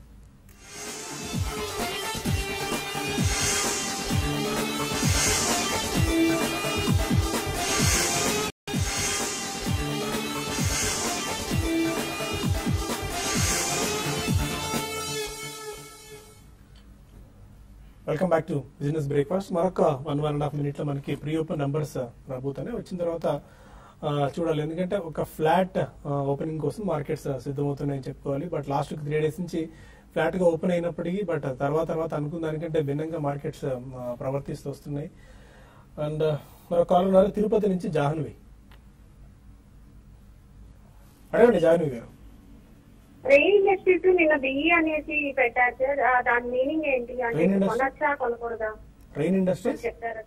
welcome back to business breakfast మరొక one one and half minute లో మనకి ప్రీ ఓపెన్ నంబర్స్ రాబోతున్నాయి వచ్చిన తర్వాత ఆ, చూడాలి ఎందుకంటే ఒక ఫ్లాట్ ఓపెనింగ్ కోసం మార్కెట్స్ సిద్ధమవుతున్నాయని చెప్పుకోవాలి బట్ లాస్ట్ త్రీ డేస్ నుంచి ఫ్లాట్ గా ఓపెన్ అయినప్పటికీ బట్ తర్వాత తర్వాత అనుకున్న దానికంటే భిన్నంగా మార్కెట్స్ ప్రవర్తిస్తూ వస్తున్నాయి అండ్ మరో కాల్ ఉన్నారు తిరుపతి నుంచి జాహ్నవి అడగండి జాహ్నవి గారు రెయిన్ ఇండస్ట్రీస్ నిన్న బిఈ అనేసి పెట్టారు సార్ ఆ దాని మీనింగ్ ఏంటి అంటే Rain industry? కొనొచ్చా కొనకూడదా రెయిన్ ఇండస్ట్రీస్ చెప్తారా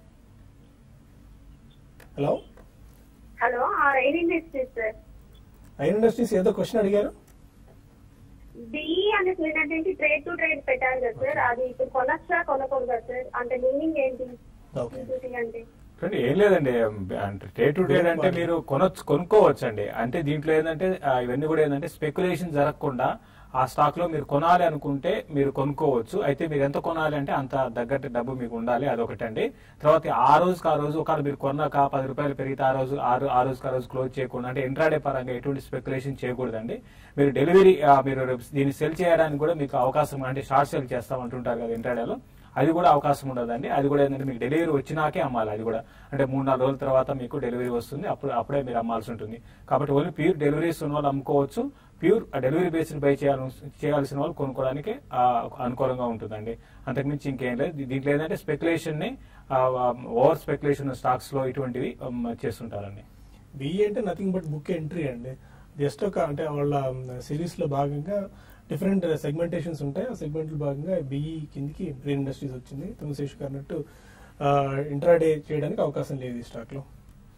హలో హలో ఆ rain industries sir rain industries ఏదో క్వశ్చన్ అడిగారు బిఈ అనేసి నిన్నటి ట్రేడ్ టు ట్రేడ్ పెట్టారు కదా సార్ అది ఇప్పుడు కొనొచ్చా కొనకూడదా సార్ అంటే మీనింగ్ ఏంటి ఓకే B2C అంటే చూడండి ఏం లేదండి అంటే డే టు డే అంటే మీరు కొనొచ్చు కొనుక్కోవచ్చు అండి అంటే దీంట్లో ఏంటంటే ఆ, ఇవన్నీ కూడా ఏంటంటే స్పెక్యులేషన్ జరగకుండా ఆ స్టాక్ లో మీరు కొనాలి అనుకుంటే మీరు కొనుక్కోవచ్చు అయితే మీరు ఎంత కొనాలి అంటే అంత తగ్గట్టు డబ్బు మీకు ఉండాలి అదొకటండి తర్వాత ఆ రోజుకి ఆ రోజు ఒకవేళ మీరు కొన్నాక పది రూపాయలు పెరిగితే ఆ రోజు ఆ రో- ఆ రోజుకి ఆ రోజు క్లోజ్ చేయకుండా అంటే ఇంట్రాడే పరంగా ఎటువంటి స్పెక్యులేషన్ చేయకూడదండి మీరు డెలివరీ ఆ, మీరు దీన్ని సెల్ చేయడానికి కూడా మీకు అవకాశం అంటే షార్ట్ సెల్ చేస్తామంటుంటారు కదా ఇంట్రాడేలో అది కూడా అవకాశం ఉండదండి అది కూడా ఏంటంటే మీకు డెలివరీ వచ్చినాకే అమ్మాలి అది కూడా అంటే మూడు నాలుగు రోజుల తర్వాత మీకు డెలివరీ వస్తుంది అప్పుడు అప్పుడే మీరు అమ్మాల్సి ఉంటుంది కాబట్టి ఓన్లీ ప్యూర్ డెలివరీస్ ఉన్న వాళ్ళు అమ్ముకోవచ్చు ప్యూర్ డెలివరీ బేస్డ్ బై చేయాల్సి చేయాల్సిన వాళ్ళు కొనుక్కోవడానికి ఆ, అనుకూలంగా ఉంటుందండి అంతకుమించి ఇంకేం లేదు దీ- దీంట్లో ఏంటంటే స్పెక్యులేషన్ ని ఓవర్ స్పెక్యులేషన్ స్టాక్స్ లో ఇటువంటివి ఉమ్, చేస్తుంటారండి బిఈ అంటే నథింగ్ బట్ బుక్ ఎంట్రీ అండి జస్ట్ ఒక అంటే వాళ్ళ సిరీస్ లో భాగంగా డిఫరెంట్ సెగ్మెంటేషన్స్ ఉంటాయి ఆ సెగ్మెంట్ లో భాగంగా బిఈ కిందికి గ్రీన్ ఇండస్ట్రీస్ వచ్చింది తులసేష్ అన్నట్టు ఇంట్రాడే చేయడానికి అవకాశం లేదు ఈ స్టాక్ లో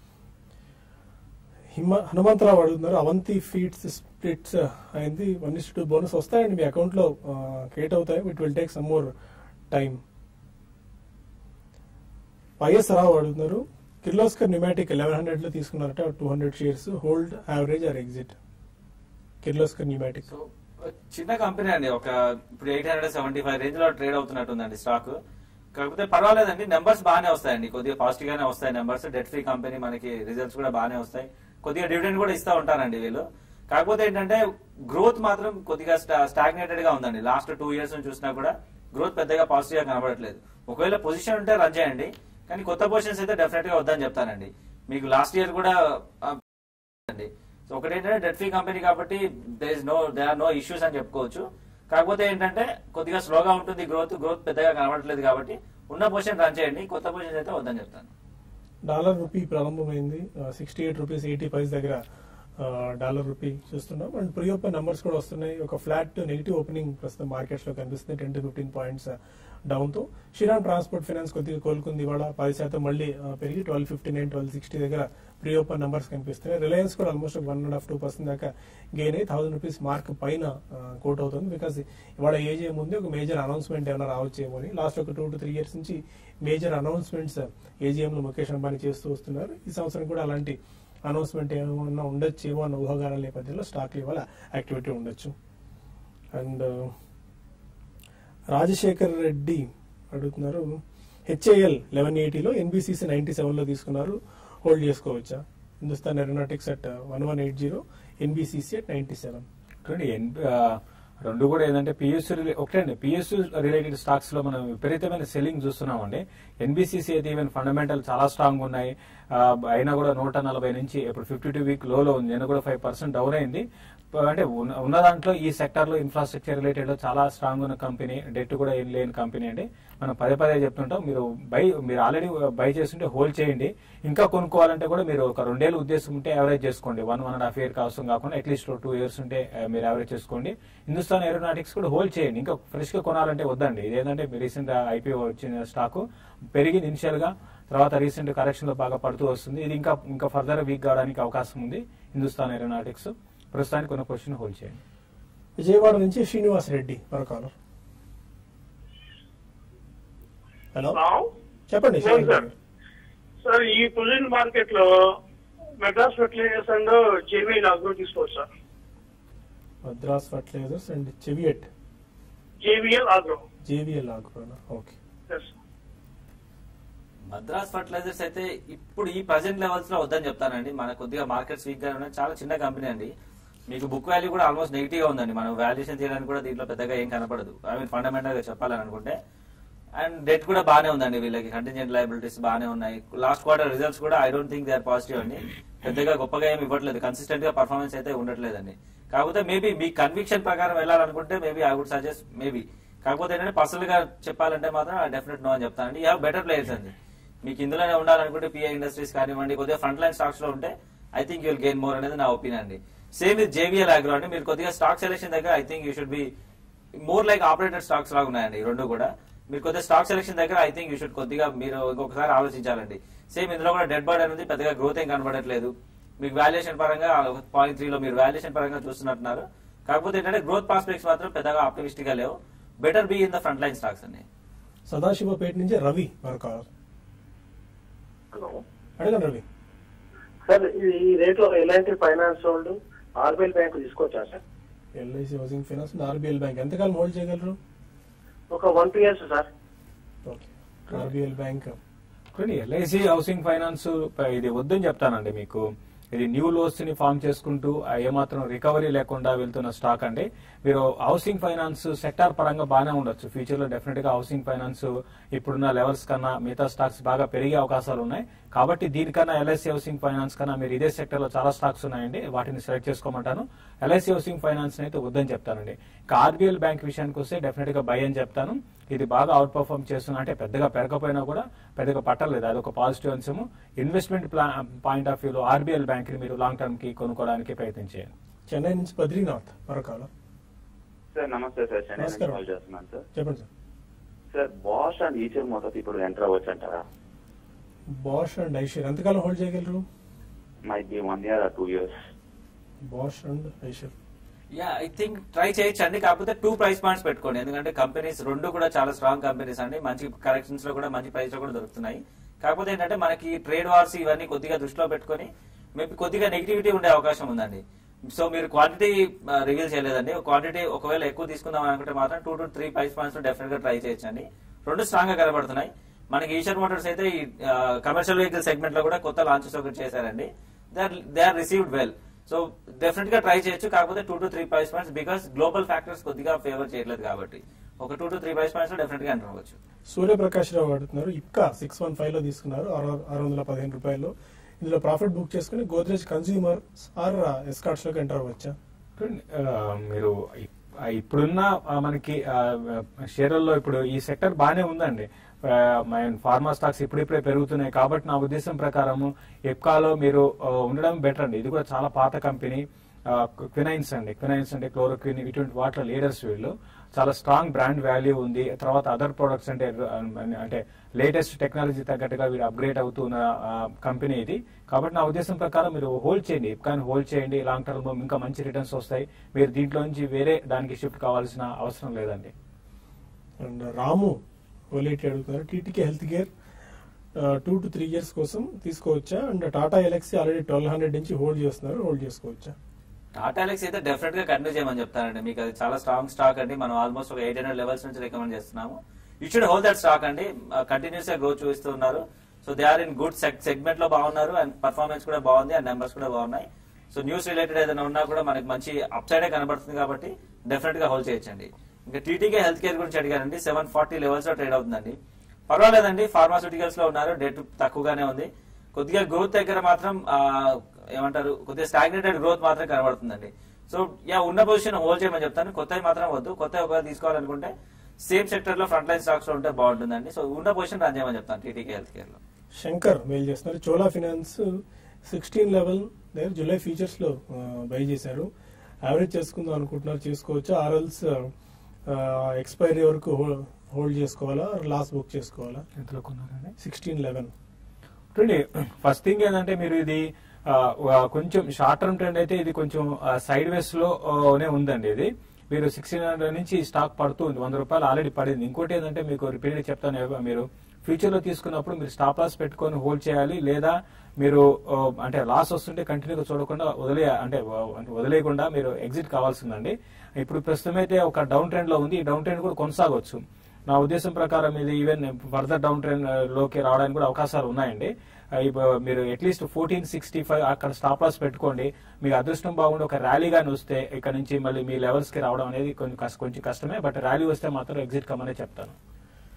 హిమ హనుమంతరావు అడుగుతున్నారు అవంతి ఫీడ్స్ స్ప్లిట్స్ అయింది వన్ ఇస్ టూ బోనస్ వస్తాయండి మీ అకౌంట్ లో క్రియేట్ అవుతాయి it will take some more time YS Rao అడుగుతున్నారు కిర్లోస్కర్ న్యూమాటిక్ లెవెన్ హండ్రెడ్ లో తీసుకున్నారట two hundred shares hold average or exit Kirloskar pneumatic so చిన్న కంపెనీ అండి ఒక ఇప్పుడు eight hundred seventy five range లో ట్రేడ్ అవుతున్నట్టుందండి స్టాక్ కాకపోతే పర్వాలేదండి నెంబర్స్ బాగానే వస్తాయండి కొద్దిగా ఫాస్ట్ గానే వస్తాయి నెంబర్స్ డెట్ ఫ్రీ కంపెనీ మనకి రిజల్ట్స్ కూడా బాగానే వస్తాయి కొద్దిగా డివిడెండ్ కూడా ఇస్తా ఉంటారండి వీళ్ళు కాకపోతే ఏంటంటే గ్రోత్ మాత్రం కొద్దిగా స్టాగ్నేటెడ్ గా ఉందండి లాస్ట్ టూ ఇయర్స్ నుంచి చూసినా కూడా గ్రోత్ పెద్దగా పాజిటివ్ గా కనబడట్లేదు ఒకవేళ పొజిషన్ ఉంటే రన్ చేయండి కానీ కొత్త పొజిషన్స్ అయితే డెఫినెట్ గా వద్దని చెప్తానండి మీకు లాస్ట్ ఇయర్ కూడా ఆ, అండి సో ఒకటి ఏంటంటే డెట్ ఫ్రీ కంపెనీ కాబట్టి they is no they are no issues అని చెప్పుకోవచ్చు కాకపోతే ఏంటంటే కొద్దిగా స్లోగా ఉంటుంది గ్రోత్ గ్రోత్ పెద్దగా కనబడట్లేదు కాబట్టి ఉన్న పొజిషన్ రన్ చేయండి కొత్త పొజిషన్ అయితే వద్దని చెప్తాను డాలర్ రూపీ ప్రారంభమైంది sixty eight rupees eighty five దగ్గర ఆ, డాలర్ రూపీ చూస్తున్నాం అండ్ ప్రీ ఓపెన్ నంబర్స్ కూడా వస్తున్నాయి ఒక ఫ్లాట్ నెగిటివ్ ఓపెనింగ్ ప్రస్తుతం మార్కెట్స్ లో కనిపిస్తుంది ten to fifteen points down తో శ్రీరామ్ ట్రాన్స్పోర్ట్ ఫైనాన్స్ కొద్దిగా కోలుకుంది ఇవాళ పది శాతం మళ్ళీ ఆ, పెరిగి twelve fifty nine twelve sixty దగ్గర ప్రీ ఓపెన్ నంబర్స్ కనిపిస్తున్నాయి రిలయన్స్ కూడా almost one and half two percent దాకా గెయిన్ అయ్యి థౌసండ్ రూపీస్ మార్క్ పైన కోట్ అవుతుంది బికాస్ ఇవాళ ఏజే ముందు ఒక మేజర్ అనౌన్స్మెంట్ ఏమైనా రావచ్చేమో అని లాస్ట్ ఒక టూ టు త్రీ ఇయర్స్ నుంచి మేజర్ అనౌన్స్మెంట్స్ ఏజీఎం లో ముఖేష్ అంబానీ చేస్తూ వస్తున్నారు ఈ సంవత్సరం కూడా అలాంటి అనౌన్స్మెంట్ ఏమన్నా ఉండొచ్చేమో అన్న ఊహాగానాల నేపథ్యంలో స్టాక్ ఇవాళ యాక్టివిటీ ఉండొచ్చు అండ్ రాజశేఖర్ రెడ్డి అడుగుతున్నారు హెచ్ఏఎల్ లెవెన్ ఎయిటీలో ఎన్బిసిసి నైన్టీ సెవెన్లో తీసుకున్నారు హోల్డ్ చేసుకోవచ్చా Hindustan aeronautics at one one eight zero NBCC at ninety seven చూడండి ఎన్- ఆ, రెండు కూడా ఏంటంటే పిఎస్యూ ఒకటే అండి పిఎస్యూ రిలేటెడ్ స్టాక్స్ లో మనం విపరీతమైన సెల్లింగ్ చూస్తున్నామండి ఎన్బిసిసి అయితే ఈవెన్ ఫండమెంటల్ చాలా స్ట్రాంగ్ ఉన్నాయి ఆ, అయినా కూడా నూట నలభై నుంచి ఇప్పుడు ఫిఫ్టీ టూ వీక్ లోలో ఉంది నేను కూడా ఫైవ్ పర్సెంట్ డౌన్ అయింది ప- అంటే ఉన్న ఉన్న దాంట్లో ఈ సెక్టర్ లో ఇన్ఫ్రాస్ట్రక్చర్ రిలేటెడ్ లో చాలా స్ట్రాంగ్ ఉన్న కంపెనీ డెట్ కూడా ఏం లేని కంపెనీ అండి మనం పదే పదే చెప్తుంటాం మీరు బై మీరు ఆల్రెడీ బై చేస్తుంటే హోల్డ్ చేయండి ఇంకా కొనుక్కోవాలంటే కూడా మీరు ఒక రెండేళ్ళు ఉద్దేశం ఉంటే యావరేజ్ చేసుకోండి one one and half year అవసరం కాకుండా అట్లీస్ట్ టూ ఇయర్స్ ఉంటే ఆ, మీరు యావరేజ్ చేసుకోండి హిందుస్థాన్ ఏరోనాటిక్స్ కూడా హోల్డ్ చేయండి ఇంకా ఫ్రెష్ గా కొనాలంటే వద్దండి ఇదేంటంటే రీసెంట్ ఐపీఓ వచ్చిన స్టాక్ పెరిగింది ఇనిషియల్ గా తర్వాత రీసెంట్ కరెక్షన్ లో బాగా పడుతూ వస్తుంది ఇది ఇంకా ఇంకా ఫర్దర్ వీక్ కావడానికి అవకాశం ఉంది హిందుస్థాన్ ఏరోనాటిక్స్ ప్రస్తుతానికి కొన్ని పొజిషన్ హోల్డ్ చేయండి విజయవాడ నుంచి శ్రీనివాస్ రెడ్డి మరో కాలర్ హలో చెప్పండి శ్రీనివాస్ రెడ్డి గారు. సార్ ఈ పొజిషన్ మార్కెట్ లో మెడ్రాస్ ఫెర్టిలైజర్స్ అండ్ జేవీ నాగ్రో తీసుకోవచ్చు sir Madras fertilisers and Cheviot JVL agro JVL ఆగ్రోనా ఓకే మద్రాస్ ఫర్టిలైజర్స్ అయితే ఇప్పుడు ఈ ప్రజెంట్ లెవెల్స్ లో వద్దని చెప్తానండి మన కొద్దిగా మార్కెట్స్ వీక్ గా ఉన్నాయి చాలా చిన్న కంపెనీ అండి మీకు బుక్ వాల్యూ కూడా ఆల్మోస్ట్ నెగిటివ్ గా ఉందండి మనం వాల్యుయేషన్ చేయడానికి కూడా దీంట్లో పెద్దగా ఏం కనపడదు ఐ మీన్ ఫండమెంటల్ గా చెప్పాలని అనుకుంటే అండ్ డెట్ కూడా బాగానే ఉందండి వీళ్ళకి కంటింజెంట్ లైబిలిటీస్ బాగానే ఉన్నాయి లాస్ట్ క్వార్టర్ రిజల్ట్స్ కూడా I don't think they are positive అండి పెద్దగా గొప్పగా ఏమి ఇవ్వట్లేదు కన్సిస్టెంట్ గా పర్ఫార్మెన్స్ అయితే ఉండట్లేదండి కాకపోతే మేబీ మీ కన్విక్షన్ ప్రకారం వెళ్ళాలనుకుంటే maybe I would suggest maybe కాకపోతే ఏంటంటే పర్సనల్ గా చెప్పాలంటే మాత్రం డెఫినెట్ నో అని చెప్తానండి యూ హ్యావ్ బెటర్ ప్లేయర్స్ అండి మీకు ఇందులోనే ఉండాలనుకుంటే పిఐ ఇండస్ట్రీస్ కానివ్వండి కొద్దిగా ఫ్రంట్ లైన్ స్టాక్స్ లో ఉంటే I think you'll gain more అనేది నా ఒపీనియన్ అండి సేమ్ విత్ జేవిఎల్ అగ్రో అండి మీరు కొద్దిగా స్టాక్ సెలెక్షన్ దగ్గర I think you should be more like operated stocks లాగా ఉన్నాయండి ఈ రెండు కూడా మీరు కొద్దిగా స్టాక్ సెలెక్షన్ దగ్గర ఐ థింక్ యూ షుడ్ కొద్దిగా మీరు ఇంకొకసారి ఆలోచించాలండి సేమ్ ఇందులో కూడా డెడ్ బర్డ్ అనేది పెద్దగా గ్రోత్ ఏం కనబడట్లేదు మీకు వాల్యుయేషన్ పరంగా పాయింట్ త్రీలో మీరు వాల్యుయేషన్ పరంగా చూస్తున్నట్టున్నారు కాకపోతే ఏంటంటే గ్రోత్ ప్రాస్పెక్ట్స్ మాత్రం పెద్దగా ఆప్టిమిస్టిక్ గా లేవు better be in the front line stocks అండి సదాశివపేట నుంచి రవి మరొక హలో అడగండి రవి సార్ ఈ రేట్ లో ఎలాంటి ఫైనాన్స్ వాళ్ళు ఆర్బిఎల్ బ్యాంక్ తీసుకోవచ్చా sir LIC housing finance RBL bank ఎంతకాలం హోల్డ్ చేయగలరు ఒక one two years sir okay RBL bank చూడండి ఎల్ఐసి హౌసింగ్ ఫైనాన్స్ ప- ఇది వద్దని చెప్తానండి మీకు ఇది న్యూ లోన్స్ ని ఫామ్ చేసుకుంటూ ఆ ఏమాత్రం రికవరీ లేకుండా వెళ్తున్న స్టాక్ అండి మీరు హౌసింగ్ ఫైనాన్స్ సెక్టార్ పరంగా బాగానే ఉండొచ్చు ఫ్యూచర్ లో డెఫినెట్ గా హౌసింగ్ ఫైనాన్స్ ఇప్పుడున్న లెవెల్స్ కన్నా మిగతా స్టాక్స్ బాగా పెరిగే అవకాశాలు ఉన్నాయి కాబట్టి దీనికన్నా ఎల్ఐసి హౌసింగ్ ఫైనాన్స్ కన్నా మీరు ఇదే సెక్టర్ లో చాలా స్టాక్స్ ఉన్నాయండి వాటిని సెలెక్ట్ చేసుకోమంటాను ఎల్ఐసి హౌసింగ్ ఫైనాన్స్ అయితే వద్దని చెప్తానండి ఇంకా ఆర్బీఎల్ బ్యాంక్ విషయానికి వస్తే డెఫినెట్ గా బై అని చెప్తాను ఇది బాగా అవుట్ పర్ఫార్మ్ చేస్తున్నా అంటే పెద్దగా పెరగపోయినా కూడా పెద్దగా పట్టలేదు అది ఒక పాజిటివ్ అంశము ఇన్వెస్ట్మెంట్ పాయింట్ ఆఫ్ వ్యూలో ఆర్బీఎల్ బ్యాంక్ ని మీరు లాంగ్ టర్మ్ కి కొనుక్కోవడానికి ప్రయత్నం చేయండి చెన్నై నుంచి బద్రీనాథ్ మరొక సార్ నమస్తే సార్ చెన్నై నుంచి నమస్కారం. కాల్ చేస్తున్నాను సార్ చెప్పండి sir sir Bosch and Eicher మొదటి ఇప్పుడు ఎంటర్ అవ్వచ్చు అంటారా బాష్ అండ్ ఐషర్ ఎంతకాలం హోల్డ్ చేయగలరు might be one year or two years Bosch and Eicher yeah I think try చేయొచ్చు అండి కాకపోతే టూ ప్రైస్ పాయింట్స్ పెట్టుకోండి ఎందుకంటే కంపెనీస్ రెండు కూడా చాలా స్ట్రాంగ్ కంపెనీస్ అండి మంచి కరెక్షన్స్ లో కూడా మంచి ప్రైస్ లో కూడా దొరుకుతున్నాయి కాకపోతే ఏంటంటే మనకి ట్రేడ్ వార్స్ ఇవన్నీ కొద్దిగా దృష్టిలో పెట్టుకొని మేబీ కొద్దిగా నెగిటివిటీ ఉండే అవకాశం ఉందండి సో మీరు క్వాంటిటీ రివీల్ చేయలేదండి క్వాంటిటీ ఒకవేళ ఎక్కువ తీసుకుందాం అనుకుంటే మాత్రం two to three price points definite గా ట్రై చేయొచ్చండి రెండు స్ట్రాంగ్ గా కనబడుతున్నాయి మనకి ఈషర్ మోటార్స్ అయితే ఈ కమర్షియల్ వెహికల్ సెగ్మెంట్ లో కూడా కొత్త లాంచెస్ ఒకటి చేశారండి they are they are received well so definite గా ట్రై చేయొచ్చు కాకపోతే two to three price points because global factors కొద్దిగా ఫేవర్ చేయట్లేదు కాబట్టి ఒక two to three price points definite గా ఎంటర్ అవ్వచ్చు సూర్యప్రకాష్ రావు అడుగుతున్నారు ఇప్కా సిక్స్ వన్ ఫైవ్ లో తీసుకున్నారు ఆరు ఆరు వందల పదిహేను రూపాయలు ఇందులో ప్రాఫిట్ బుక్ చేసుకుని గోద్రేజ్ కన్స్యూమర్ ఆర్ ఎస్కాట్స్ లోకి ఎంటర్ అవ్వచ్చా చూడండి, ఆ, మీరు ఇప్- ఆ, ఇప్పుడున్న ఆ, మనకి ఆ, షేర్లలో ఇప్పుడు ఈ సెక్టర్ బాగానే ఉందండి ఆ, మన ఫార్మా స్టాక్స్ ఇప్పుడిప్పుడే పెరుగుతున్నాయి కాబట్టి నా ఉద్దేశం ప్రకారము ఎప్కాలో మీరు ఆ, ఉండడం బెటర్ అండి ఇది కూడా చాలా పాత కంపెనీ క్వినైన్స్ అండి క్వినైన్స్ అంటే క్లోరోక్విన్ ఇటువంటి వాటిలో లీడర్స్ వీళ్ళు చాలా స్ట్రాంగ్ బ్రాండ్ వాల్యూ ఉంది తర్వాత అదర్ ప్రొడక్ట్స్ అంటే ఆ, అంటే లేటెస్ట్ టెక్నాలజీ తగ్గట్టుగా వీళ్ళు అప్గ్రేడ్ అవుతున్న కంపెనీ ఇది కాబట్టి నా ఉద్దేశం ప్రకారం మీరు హోల్డ్ చేయండి కానీ హోల్డ్ చేయండి లాంగ్ టర్మ్ లో ఇంకా మంచి రిటర్న్స్ వస్తాయి మీరు దీంట్లో నుంచి వేరే దానికి షిఫ్ట్ కావాల్సిన అవసరం లేదండి అండ్ రాము ఓలేటి అడుగుతున్నారు TTK health care two to three years కోసం తీసుకోవచ్చా and Tata Elxsi already twelve hundred నుంచి హోల్డ్ చేస్తున్నారు హోల్డ్ చేసుకోవచ్చా టాటా ఎలక్స్ అయితే డెఫినెట్ గా కంటిన్యూ చేయమని చెప్తానండి మీకు అది చాలా స్ట్రాంగ్ స్టాక్ అండి మనం ఆల్మోస్ట్ ఒక ఎయిట్ హండ్రెడ్ లెవెల్స్ నుంచి రికమెండ్ చేస్తున్నాము you should hold that stock అండి కంటిన్యూస్ గా గ్రోత్ చూపిస్తున్నారు so they are in good segment లో బాగున్నారు అండ్ పర్ఫార్మెన్స్ కూడా బాగుంది అండ్ నెంబర్స్ కూడా బాగున్నాయి సో న్యూస్ రిలేటెడ్ ఏదైనా ఉన్నా కూడా మనకి మంచి అప్ సైడే కనబడుతుంది కాబట్టి డెఫినెట్ గా హోల్డ్ చేయొచ్చండి ఇంకా టీటీకే హెల్త్ కేర్ గురించి అడిగారండి సెవెన్ ఫార్టీ లెవెల్స్ లో ట్రేడ్ అవుతుందండి పర్వాలేదండి ఫార్మాస్యూటికల్స్ లో ఉన్నారు డెట్ తక్కువగానే ఉంది కొద్దిగా గ్రోత్ దగ్గర మాత్రం ఆ, ఏమంటారు కొద్దిగా స్టాగ్నేటెడ్ గ్రోత్ మాత్రం కనబడుతుందండి సో యా ఉన్న పొజిషన్ హోల్డ్ చేయమని చెప్తాను కొత్తవి మాత్రం వద్దు కొత్త ఒకవేళ తీసుకోవాలనుకుంటే సేమ్ సెక్టర్ లో ఫ్రంట్ లైన్ స్టాక్స్ లో ఉంటే బాగుంటుందండి సో ఉన్న పొజిషన్ రన్ చేయమని చెప్తాను టీటీకే హెల్త్ కేర్ లో శంకర్ మెయిల్ చేస్తున్నారు చోలా ఫినాన్స్ సిక్స్టీన్ లెవెల్ దగ్గర జూలై ఫీచర్స్ లో బై చేశారు యావరేజ్ చేసుకుందాం అనుకుంటున్నారు చేసుకోవచ్చా ఆర్ఎల్స్ ఎక్స్పైరీ వరకు హోల్డ్ చేసుకోవాలా లాస్ బుక్ చేసుకోవాలా ఎంతలో కొన్నారండి సిక్స్టీన్ లెవెన్ చూడండి ఫస్ట్ థింగ్ ఏంటంటే మీరు ఇది ఆ, ఆ, కొంచెం షార్ట్ టర్మ్ ట్రెండ్ అయితే ఇది కొంచెం సైడ్ వేస్ లో ఆ, నే ఉందండి ఇది మీరు సిక్స్టీన్ హండ్రెడ్ నుంచి స్టాక్ పడుతూ ఉంది వంద రూపాయలు ఆల్రెడీ పడింది ఇంకోటి ఏంటంటే మీకు రిపీటెడ్ చెప్తాను ఎవ- మీరు ఫ్యూచర్ లో తీసుకున్నప్పుడు మీరు స్టాప్ లాస్ పెట్టుకొని హోల్డ్ చేయాలి లేదా మీరు ఆ, అంటే లాస్ వస్తుంటే కంటిన్యూగా చూడకుండా వదిలే అంటే వ- అంటే వదిలేయకుండా మీరు ఎగ్జిట్ కావాల్సిందండి ఇప్పుడు ప్రస్తుతం అయితే ఒక డౌన్ ట్రెండ్ లో ఉంది ఈ డౌన్ ట్రెండ్ కూడా కొనసాగవచ్చు నా ఉద్దేశం ప్రకారం ఇది ఈవెన్ ఫర్దర్ డౌన్ ట్రెండ్ లోకి రావడానికి కూడా అవకాశాలు ఉన్నాయండి ఆ, ఇప్పుడు మీరు అట్లీస్ట్ ఫోర్టీన్ సిక్స్టీ ఫైవ్ అక్కడ స్టాప్ లాస్ పెట్టుకోండి మీకు అదృష్టం బాగుండి ఒక ర్యాలీ గాని వస్తే ఇక్కడ నుంచి మళ్ళీ మీ లెవెల్స్ కి రావడం అనేది కొంచెం కష్ట- కొంచెం కష్టమే బట్ ర్యాలీ వస్తే మాత్రం ఎగ్జిట్ కమ్మనే చెప్తాను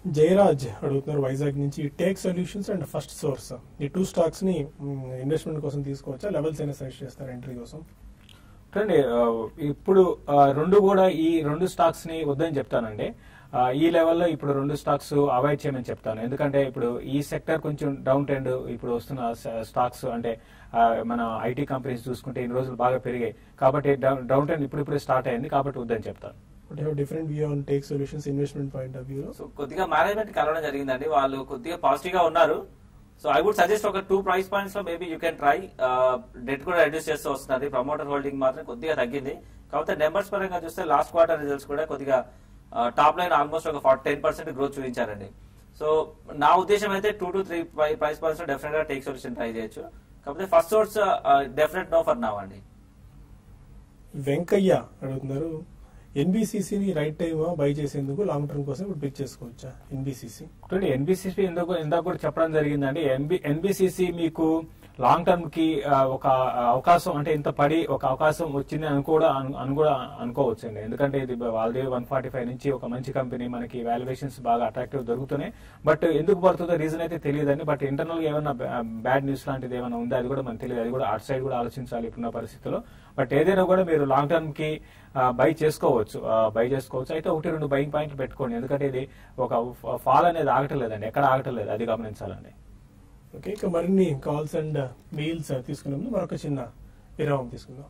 జయరాజ్ అడుగుతున్నారు వైజాగ్ నుంచి take solutions and first source ఈ టూ స్టాక్స్ ని ఇన్వెస్ట్మెంట్ కోసం తీసుకోవచ్చా లెవెల్స్ అయినా సజెస్ట్ చేస్తారు ఎంట్రీ కోసం చూడండి ఆ, ఇప్పుడు ఆ, రెండు కూడా ఈ రెండు స్టాక్స్ ని వద్దని చెప్తానండి ఆ, ఈ లెవెల్లో ఇప్పుడు రెండు స్టాక్స్ అవాయిడ్ చేయమని చెప్తాను ఎందుకంటే ఇప్పుడు ఈ సెక్టర్ కొంచెం డౌన్ ట్రెండ్ ఇప్పుడు వస్తున్న స- స్టాక్స్ అంటే ఆ, మన ఐటీ కంపెనీస్ చూసుకుంటే ఇన్ని రోజులు బాగా పెరిగాయి కాబట్టి డౌన్ డౌన్ ట్రెండ్ ఇప్పుడు ఇప్పుడే స్టార్ట్ అయింది కాబట్టి వద్దని చెప్తాను but have different view on take solutions investment point of view so కొద్దిగా మేనేజ్మెంట్ కలవడం జరిగిందండి వాళ్ళు కొద్దిగా పాజిటివ్ గా ఉన్నారు సో ఐ వుడ్ సజెస్ట్ ఒక టూ ప్రైస్ పాయింట్స్ లో maybe you can try debt కూడా రెడ్యూస్ చేస్తూ వస్తున్నది ప్రమోటర్ హోల్డింగ్ మాత్రం కొద్దిగా తగ్గింది కాకపోతే నెంబర్స్ పరంగా చూస్తే లాస్ట్ క్వార్టర్ రిజల్ట్స్ కూడా కొద్దిగా టాప్ లైన్ ఆల్మోస్ట్ ఒక ఫార్టీ టెన్ పర్సెంట్ గ్రోత్ చూపించారండి సో నా ఉద్దేశం అయితే two to three price points లో డెఫినెట్ గా టేక్ సొల్యూషన్ ట్రై చేయొచ్చు కాకపోతే first source definite no for now అండి వెంకయ్య అడుగుతున్నారు ఎన్బిసిసిని రైట్ టైమ్ బై చేసేందుకు లాంగ్ టర్మ్ కోసం ఇప్పుడు పిక్ చేసుకోవచ్చా ఎన్బిసిసి చూడండి ఎన్బిసిసి ఎందుకు ఇందాక కూడా చెప్పడం జరిగిందండి ఎన్బి ఎన్బిసిసి మీకు లాంగ్ టర్మ్ కి ఆ, ఒక అవకాశం అంటే ఇంత పడి ఒక అవకాశం వచ్చింది అని కూడా అను- అని కూడా అనుకోవచ్చు అండి ఎందుకంటే ఇది ఆల్రెడీ వన్ ఫార్టీ ఫైవ్ నుంచి ఒక మంచి కంపెనీ మనకి వాల్యుయేషన్స్ బాగా అట్రాక్టివ్ దొరుకుతున్నాయి బట్ ఎందుకు పడుతుందో రీజన్ అయితే తెలియదండి బట్ ఇంటర్నల్ గా ఏమైనా బ్యాడ్ న్యూస్ లాంటిది ఏమైనా ఉందా అది కూడా మనకు తెలియదు అది కూడా అటు సైడ్ కూడా ఆలోచించాలి ఇప్పుడున్న పరిస్థితిలో బట్ ఏదైనా కూడా మీరు లాంగ్ టర్మ్ కి బై చేసుకోవచ్చు బై చేసుకోవచ్చు అయితే ఒకటి రెండు బయింగ్ పాయింట్లు పెట్టుకోండి ఎందుకంటే ఇది ఒక ఫాల్ అనేది ఆగటలేదండి ఎక్కడ ఆగటలేదు అది గమనించాలండి ఓకే ఇక మరిన్ని కాల్స్ అండ్ మెయిల్స్ తీసుకునే ముందు మరొక చిన్న విరామం తీసుకుందాం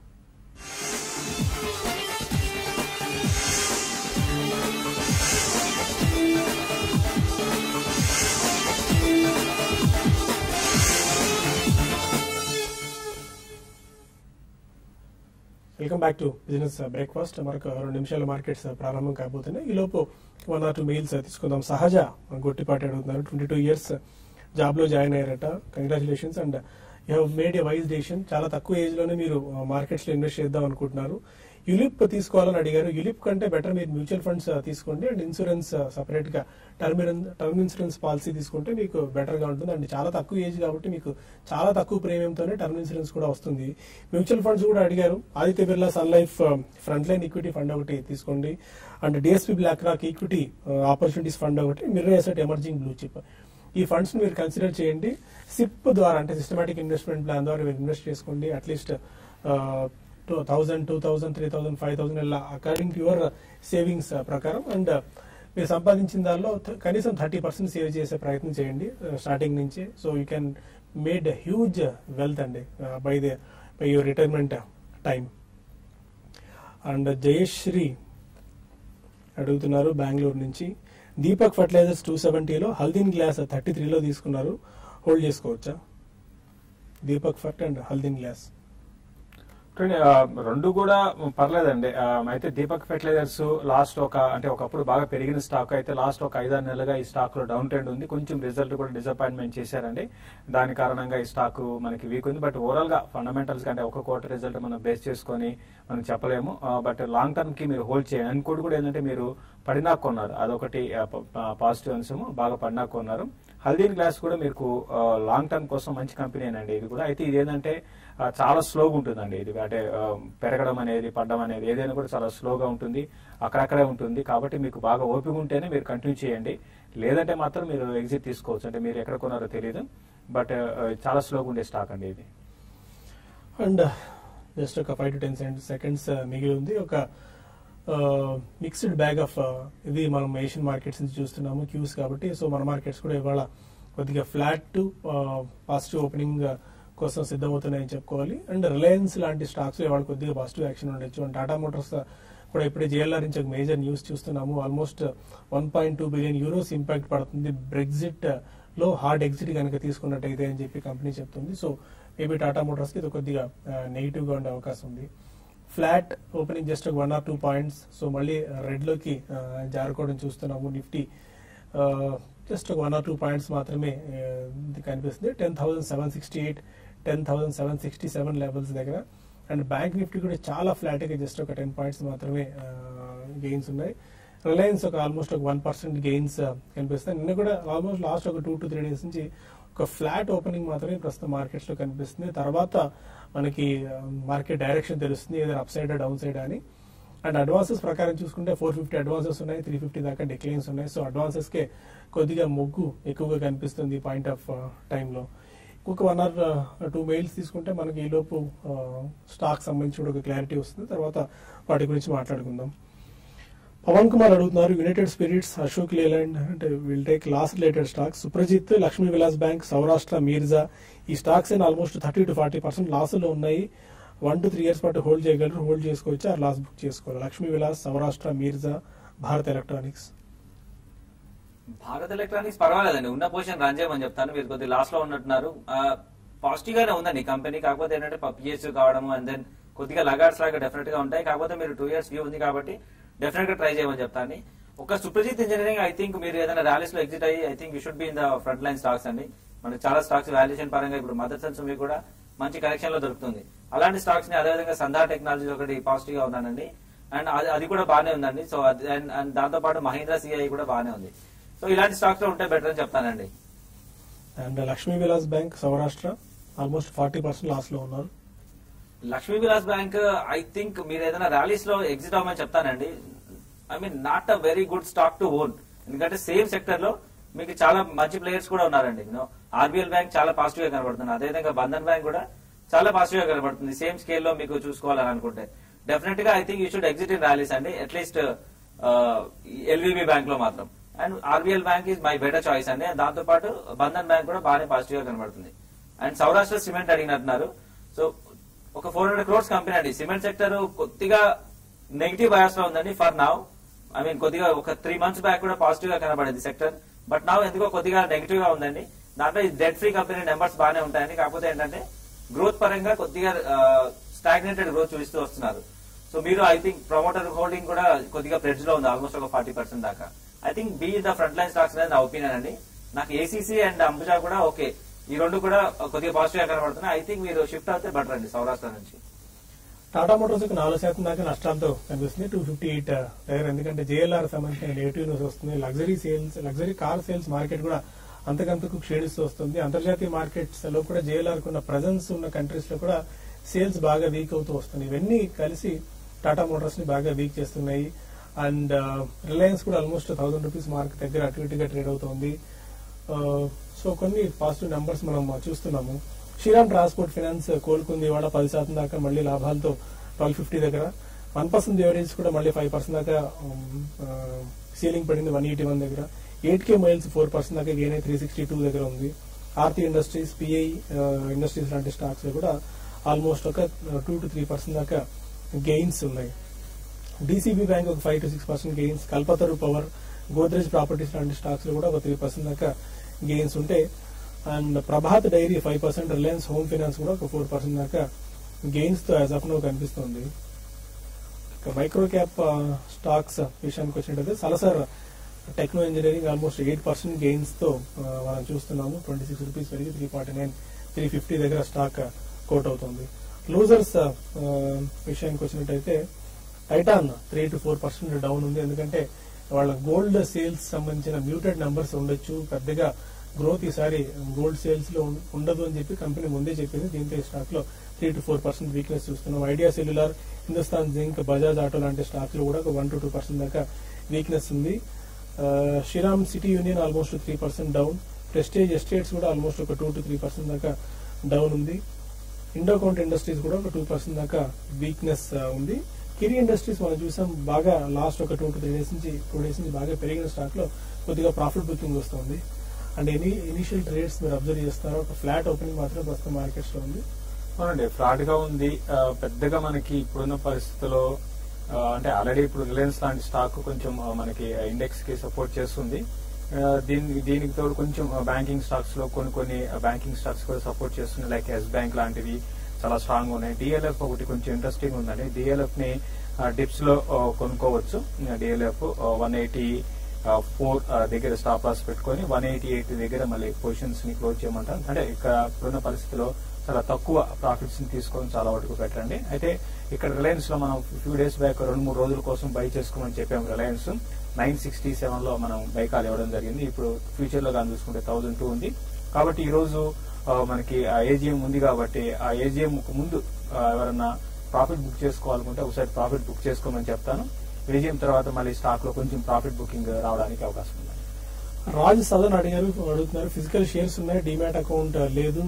welcome back to business breakfast మరొక రెండు నిమిషాల మార్కెట్స్ ప్రారంభం కాబోతున్నాయి ఈ లోపు వన్ ఆర్ టూ మెయిల్స్ తీసుకుందాం సహజ గొట్టిపాటి అడుగుతున్నారు ట్వంటీ టూ ఇయర్స్ జాబ్ లో జాయిన్ అయ్యారట congratulations and you have made a wise decision చాలా తక్కువ ఏజ్ లోనే మీరు మార్కెట్స్ లో ఇన్వెస్ట్ చేద్దాం అనుకుంటున్నారు యులిప్ తీసుకోవాలని అడిగారు యులిప్ కంటే బెటర్ మీరు మ్యూచువల్ ఫండ్స్ తీసుకోండి అండ్ ఇన్సూరెన్స్ సపరేట్ గా టర్మ్ టర్మ్ ఇన్సూరెన్స్ పాలసీ తీసుకుంటే మీకు బెటర్ గా ఉంటుంది అండ్ చాలా తక్కువ ఏజ్ కాబట్టి మీకు చాలా తక్కువ ప్రీమియంతోనే టర్మ్ ఇన్సూరెన్స్ కూడా వస్తుంది మ్యూచువల్ ఫండ్స్ కూడా అడిగారు Aditya Birla sun life front line equity fund ఒకటి తీసుకోండి and DSP BlackRock equity opportunities fund ఒకటి Mirae asset emerging blue chip ఈ ఫండ్స్ మీరు కన్సిడర్ చేయండి సిప్ ద్వారా అంటే సిస్టమేటిక్ ఇన్వెస్ట్మెంట్ ప్లాన్ ద్వారా మీరు ఇన్వెస్ట్ చేసుకోండి at least two thousand two thousand three thousand five thousand ఇలా అకార్డింగ్ టు యువర్ సేవింగ్స్ ప్రకారం అండ్ మీరు సంపాదించిన దానిలో th- కనీసం థర్టీ పర్సెంట్ సేవ్ చేసే ప్రయత్నం చేయండి స్టార్టింగ్ నుంచి so you can made huge wealth అండి by the by your retirement time and Jayashree అడుగుతున్నారు బెంగళూరు నుంచి దీపక్ ఫర్టిలైజర్స్ టూ సెవెంటీలో హల్దీన్ గ్లాస్ థర్టీ త్రీలో తీసుకున్నారు హోల్డ్ చేసుకోవచ్చా Deepak fert and Haldyn glass చూడండి, ఆ, రెండు కూడా పర్లేదండి ఆ, అయితే దీపక్ ఫెర్టిలైజర్స్ లాస్ట్ ఒక అంటే ఒకప్పుడు బాగా పెరిగిన స్టాక్ అయితే లాస్ట్ ఒక ఐదారు నెలలుగా ఈ స్టాక్ లో డౌన్ ట్రెండ్ ఉంది కొంచెం రిజల్ట్ కూడా డిసప్పాయింట్మెంట్ చేశారండి దాని కారణంగా ఈ స్టాక్ మనకి వీక్ ఉంది బట్ ఓవరాల్ గా ఫండమెంటల్స్ కంటే ఒక క్వార్టర్ రిజల్ట్ మనం బేస్ చేసుకొని మనం చెప్పలేము బట్ లాంగ్ టర్మ్ కి మీరు హోల్డ్ చేయండి ఇంకోటి కూడా ఏంటంటే మీరు పడినా కొన్నారు అదొకటి పాజిటివ్ అంశము బాగా పడినా కొన్నారు హల్దీన్ గ్లాస్ కూడా మీకు లాంగ్ టర్మ్ కోసం మంచి కంపెనీ అండి ఇది కూడా అయితే ఇది ఏంటంటే ఆ, చాలా స్లోగా ఉంటుందండి ఇది అంటే ఆ, పెరగడం అనేది పడడం అనేది ఏదైనా కూడా చాలా స్లోగా ఉంటుంది అక్కడక్కడే ఉంటుంది కాబట్టి మీకు బాగా ఓపిక ఉంటేనే మీరు కంటిన్యూ చేయండి లేదంటే మాత్రం మీరు ఎగ్జిట్ తీసుకోవచ్చు అంటే మీరు ఎక్కడ కొన్నారో తెలియదు బట్ చాలా స్లోగా ఉండే స్టాక్ అండి ఇది అండ్ జస్ట్ ఒక ఫైవ్ టు టెన్ సెకండ్స్ మిగిలి ఉంది ఒక మిక్స్డ్ బ్యాగ్ ఆఫ్ ఇది మనం ఏషియన్ మార్కెట్స్ నుంచి చూస్తున్నాము క్యూస్ కాబట్టి సో మన మార్కెట్స్ కూడా ఇవాళ కొద్దిగా ఫ్లాట్ టు పాజిటివ్ ఓపెనింగ్ కోసం సిద్ధమవుతున్నాయని చెప్పుకోవాలి అండ్ రిలయన్స్ లాంటి స్టాక్స్ ఇవాళ కొద్దిగా పాజిటివ్ యాక్షన్ ఉండొచ్చు అండ్ టాటా మోటార్స్ కూడా ఇప్పుడే జేఎల్ఆర్ నుంచి ఒక మేజర్ న్యూస్ చూస్తున్నాము almost one point two billion euros impact పడుతుంది బ్రెగ్జిట్ లో హార్డ్ ఎగ్జిట్ కనుక తీసుకున్నట్టయితే అని చెప్పి కంపెనీ చెప్తుంది సో మేబీ టాటా మోటార్స్ కి ఇది కొద్దిగా నెగిటివ్ గా ఉండే అవకాశం ఉంది ఫ్లాట్ ఓపెనింగ్ జస్ట్ ఒక one or two points so మళ్ళీ రెడ్ లోకి ఆ, జారుకోవడం చూస్తున్నాము నిఫ్టీ జస్ట్ ఒక వన్ ఆర్ టూ పాయింట్స్ మాత్రమే ఆ, ఇది కనిపిస్తుంది ten thousand seven sixty eight ten thousand seven sixty seven levels దగ్గర అండ్ బ్యాంక్ నిఫ్టీ కూడా చాలా ఫ్లాట్ గా జస్ట్ ఒక టెన్ పాయింట్స్ మాత్రమే గెయిన్స్ ఉన్నాయి రిలయన్స్ ఒక ఆల్మోస్ట్ ఒక వన్ పర్సెంట్ గెయిన్స్ కనిపిస్తాయి నిన్న కూడా ఆల్మోస్ట్ లాస్ట్ ఒక టూ టు త్రీ డేస్ నుంచి ఒక ఫ్లాట్ ఓపెనింగ్ మాత్రమే ప్రస్తుతం మార్కెట్స్ లో కనిపిస్తుంది తర్వాత మనకి మార్కెట్ డైరెక్షన్ తెలుస్తుంది ఏదైనా అప్ సైడ్ డౌన్ సైడ్ అని అండ్ అడ్వాన్సెస్ ప్రకారం చూసుకుంటే ఫోర్ ఫిఫ్టీ అడ్వాన్సెస్ ఉన్నాయి త్రీ ఫిఫ్టీ దాకా డిక్లైన్స్ ఉన్నాయి సో అడ్వాన్సెస్ కే కొద్దిగా మొగ్గు ఎక్కువగా కనిపిస్తుంది పాయింట్ ఆఫ్ టైంలో ఇంకొక వన్ ఆర్ టూ మెయిల్స్ తీసుకుంటే మనకి ఈలోపు స్టాక్ సంబంధించి కూడా ఒక క్లారిటీ వస్తుంది తర్వాత వాటి గురించి మాట్లాడుకుందాం పవన్ కుమార్ అడుగుతున్నారు యునైటెడ్ స్పిరిట్స్ అశోక్ లేలాండ్ అంటే will take loss related stocks Suprajit Lakshmi Vilas bank Saurashtra Mirza ఈ స్టాక్స్ అయినా almost thirty to forty percent లాసులో ఉన్నాయి వన్ టు త్రీ ఇయర్స్ పాటు హోల్డ్ చేయగలరు హోల్డ్ చేసుకోవచ్చు ఆ లాస్ బుక్ చేసుకోవాలి లక్ష్మీ విలాస్ సౌరాష్ట్ర మీర్జా భారత్ ఎలక్ట్రానిక్స్ భారత్ ఎలక్ట్రానిక్స్ పర్వాలేదండి ఉన్న పొజిషన్ రన్ చేయమని చెప్తాను మీరు కొద్దిగా లాస్ట్ లో ఉన్నట్టున్నారు పాజిటివ్ గానే ఉందండి కంపెనీ కాకపోతే ఏంటంటే పిఎస్ కావడం అండ్ దెన్ కొద్దిగా లగార్డ్స్ లాగా డెఫినెట్ గా ఉంటాయి కాకపోతే మీరు టూ ఇయర్స్ వ్యూ ఉంది కాబట్టి డెఫినెట్ గా ట్రై చేయమని చెప్తాను ఒక సుప్రజిత్ ఇంజనీరింగ్ ఐ థింక్ మీరు ఏదైనా ర్యాలీస్ లో ఎగ్జిట్ అయ్యి I think you should be in the front line stocks అండి మనకి చాలా స్టాక్స్ వాల్యుయేషన్ పరంగా ఇప్పుడు మదర్ సన్స్ మీకు కూడా మంచి కరెక్షన్ లో దొరుకుతుంది అలాంటి స్టాక్స్ ని అదేవిధంగా సందా టెక్నాలజీ ఒకటి పాజిటివ్ గా ఉన్నానండి అండ్ అది అది కూడా బాగానే ఉందండి సో అండ్ దాంతో పాటు మహీంద్రా సిఐ కూడా బాగానే ఉంది సో ఇలాంటి స్టాక్స్ లో ఉంటే బెటర్ అని చెప్తానండి and Lakshmi Vilas bank Saurashtra almost forty percent loss లో ఉన్నారు Lakshmi Vilas bank I think మీరు ఏదైనా ర్యాలీస్ లో ఎగ్జిట్ అవ్వమని చెప్తానండి I mean not a very good stock to own ఎందుకంటే సేమ్ సెక్టర్ లో మీకు చాలా మంచి ప్లేయర్స్ కూడా ఉన్నారండి ఆర్బీఎల్ బ్యాంక్ చాలా పాజిటివ్ గా కనబడుతుంది అదేవిధంగా బంధన్ బ్యాంక్ కూడా చాలా పాజిటివ్ గా కనబడుతుంది సేమ్ స్కేల్ లో మీకు చూసుకోవాలని అనుకుంటే డెఫినెట్ గా I think you should exit in rallies అండి అట్లీస్ట్ ఎల్వీబీ బ్యాంక్ లో మాత్రం and RBL bank is my better choice అండి దాంతో పాటు బంధన్ బ్యాంక్ కూడా బాగానే పాజిటివ్ గా కనబడుతుంది అండ్ సౌరాష్ట్ర సిమెంట్ అడిగినట్టున్నారు సో ఒక ఫోర్ హండ్రెడ్ క్రోర్స్ కంపెనీ అండి సిమెంట్ సెక్టర్ కొద్దిగా నెగిటివ్ బయాస్ లో ఉందండి ఫర్ నౌ ఐ మీన్ కొద్దిగా ఒక త్రీ మంత్స్ బ్యాక్ కూడా పాజిటివ్ గా కనబడింది సెక్టర్ బట్ నా ఎందుకో కొద్దిగా నెగిటివ్ గా ఉందండి దాంట్లో డెట్ ఫ్రీ కంపెనీ నెంబర్స్ బాగానే ఉంటాయండి కాకపోతే ఏంటంటే గ్రోత్ పరంగా కొద్దిగా స్టాగ్నేటెడ్ గ్రోత్ చూపిస్తూ వస్తున్నారు సో మీరు ఐ థింక్ ప్రమోటర్ హోల్డింగ్ కూడా కొద్దిగా ప్రెడ్జ్ లో ఉంది ఆల్మోస్ట్ ఒక ఫార్టీ పర్సెంట్ దాకా I think be the front line stocks అనేది నా ఒపీనియన్ అండి నాకు ఏసీసీ అండ్ అంబుజా కూడా ఓకే ఈ రెండు కూడా కొద్దిగా పాజిటివ్ గా కనబడుతున్నాయి ఐ థింక్ మీరు షిఫ్ట్ అవుతే బెటర్ అండి సౌరాష్ట్ర నుంచి టాటా మోటార్స్ ఒక నాలుగు శాతం దాకా నష్టాలతో కనిపిస్తుంది టూ ఫిఫ్టీ ఎయిట్ దగ్గర ఎందుకంటే జేఎల్ఆర్ సంబంధించిన నెగిటివ్ న్యూస్ వస్తుంది luxury sales luxury car sales market కూడా అంతకంతకు క్షీణిస్తూ వస్తుంది అంతర్జాతీయ మార్కెట్స్ లో కూడా జేఎల్ఆర్ ఉన్న ప్రజెన్స్ ఉన్న కంట్రీస్ లో కూడా సేల్స్ బాగా వీక్ అవుతూ వస్తుంది ఇవన్నీ కలిసి టాటా మోటార్స్ ని బాగా వీక్ చేస్తున్నాయి అండ్ రిలయన్స్ కూడా ఆల్మోస్ట్ థౌసండ్ రూపీస్ మార్క్ దగ్గర అటు ఇటుగా ట్రేడ్ అవుతోంది సో కొన్ని పాజిటివ్ నెంబర్స్ మనం చూస్తున్నాము శ్రీరామ్ ట్రాన్స్పోర్ట్ ఫైనాన్స్ కోలుకుంది ఇవాళ పది శాతం దాకా మళ్ళీ లాభాలతో ట్వెల్వ్ ఫిఫ్టీ దగ్గర వన్ పర్సెంట్ డివిడెన్స్ కూడా మళ్ళీ ఫైవ్ పర్సెంట్ దాకా సీలింగ్ పడింది వన్ ఎయిటీ వన్ దగ్గర eight K miles four percent దాకా గెయిన్ త్రీ సిక్స్టీ టూ దగ్గర ఉంది ఆర్తి ఇండస్ట్రీస్ పిఐ ఇండస్ట్రీస్ లాంటి స్టాక్స్ లో కూడా ఆల్మోస్ట్ ఒక టూ టు త్రీ పర్సెంట్ దాకా గెయిన్స్ ఉన్నాయి డీసీబీ బ్యాంక్ ఒక five to six percent gains Kalpataru power Godrej properties లాంటి స్టాక్స్ లో కూడా ఒక త్రీ పర్సెంట్ దాకా గెయిన్స్ ఉంటాయి and Prabhat dairy five percent Reliance home finance కూడా ఒక ఫోర్ పర్సెంట్ దాకా గెయిన్స్ తో యాజ్ ఆఫ్ నో కనిపిస్తుంది మైక్రో క్యాప్ స్టాక్స్ విషయానికి వచ్చినట్టయితే Salasar techno engineering almost eight percent gains తో మనం చూస్తున్నాము ట్వంటీ సిక్స్ రూపీస్ పెరిగి three forty nine three fifty దగ్గర స్టాక్ కోట్ అవుతుంది లూజర్స్ విషయానికి వచ్చినట్టయితే Titan three to four percent down ఉంది ఎందుకంటే వాళ్ళ గోల్డ్ సేల్స్ సంబంధించిన మ్యూటెడ్ నెంబర్స్ ఉండొచ్చు పెద్దగా గ్రోత్ ఈసారి గోల్డ్ సేల్స్ లో ఉండదు అని చెప్పి కంపెనీ ముందే చెప్పింది దీంతో ఈ స్టాక్ లో three to four percent weakness చూస్తున్నాం Idea cellular Hindustan zinc Bajaj auto లాంటి స్టాక్స్ లో కూడా ఒక వన్ టు టూ పర్సెంట్ దాకా వీక్నెస్ ఉంది Shriram city union almost three percent down Prestige estates కూడా ఆల్మోస్ట్ ఒక టూ టు త్రీ పర్సెంట్ దాకా డౌన్ ఉంది ఇండోకౌంట్ ఇండస్ట్రీస్ కూడా ఒక టూ పర్సెంట్ దాకా వీక్నెస్ ఉంది కిరి ఇండస్ట్రీస్ మనం చూసాం బాగా లాస్ట్ ఒక టూ టు త్రీ డేస్ నుంచి టూ డేస్ నుంచి బాగా పెరిగిన స్టాక్ లో కొద్దిగా ప్రాఫిట్ బుకింగ్ వస్తుంది అండ్ ఎనీ ఇనిషియల్ ట్రేడ్స్ మీరు అబ్జర్వ్ చేస్తారో ఒక ఫ్లాట్ ఓపెనింగ్ మాత్రం ప్రస్తుతం మార్కెట్స్ లో ఉంది అవునండి ఫ్లాట్ గా ఉంది ఆ, పెద్దగా మనకి ఇప్పుడున్న పరిస్థితుల్లో ఆ, అంటే ఆల్రెడీ ఇప్పుడు రిలయన్స్ లాంటి స్టాక్ కొంచెం ఆ, మనకి ఇండెక్స్ కి సపోర్ట్ చేస్తుంది ఆ, దీనికి దీనికి తోడు కొంచెం బ్యాంకింగ్ స్టాక్స్ లో కొన్ని కొన్ని బ్యాంకింగ్ స్టాక్స్ కూడా సపోర్ట్ చేస్తుంది లైక్ ఎస్ బ్యాంక్ లాంటివి చాలా స్ట్రాంగ్ ఉన్నాయి డిఎల్ఎఫ్ ఒకటి కొంచెం ఇంట్రెస్టింగ్ ఉందండి డిఎల్ఎఫ్ ని డిప్స్ లో ఆ, కొనుక్కోవచ్చు డిఎల్ఎఫ్ వన్ ఎయిటీ ఫోర్ దగ్గర స్టాప్ లాస్ పెట్టుకొని వన్ ఎయిటీ ఎయిట్ దగ్గర మళ్ళీ పొజిషన్స్ ని క్లోజ్ చేయమంటారు అంటే ఇక్కడ ఇప్పుడున్న పరిస్థితిలో చాలా తక్కువ ప్రాఫిట్స్ ని తీసుకోవడం చాలా వరకు పెట్టండి అయితే ఇక్కడ రిలయన్స్ లో మనం ఫ్యూ డేస్ బ్యాక్ రెండు మూడు రోజుల కోసం బై చేసుకోమని చెప్పాము రిలయన్స్ నైన్ సిక్స్టీ సెవెన్ లో మనం బై కాల్ ఇవ్వడం జరిగింది ఇప్పుడు ఫ్యూచర్ లో కానీ చూసుకుంటే థౌసండ్ టూ ఉంది కాబట్టి ఈ రోజు ఆ, మనకి ఆ ఏజిఎం ఉంది కాబట్టి ఆ ఏజిఎం ముందు ఆ, ఎవరన్నా ప్రాఫిట్ బుక్ చేసుకోవాలనుకుంటే ఒకసారి ప్రాఫిట్ బుక్ చేసుకోమని చెప్తాను విజయం తర్వాత మళ్ళీ స్టాక్ లో కొంచెం ప్రాఫిట్ బుకింగ్ రావడానికి అవకాశం ఉంది రాజ్ సదన్ అడిగారు అడుగుతున్నారు ఫిజికల్ షేర్స్ ఉన్నాయి డిమాట్ అకౌంట్ లేదు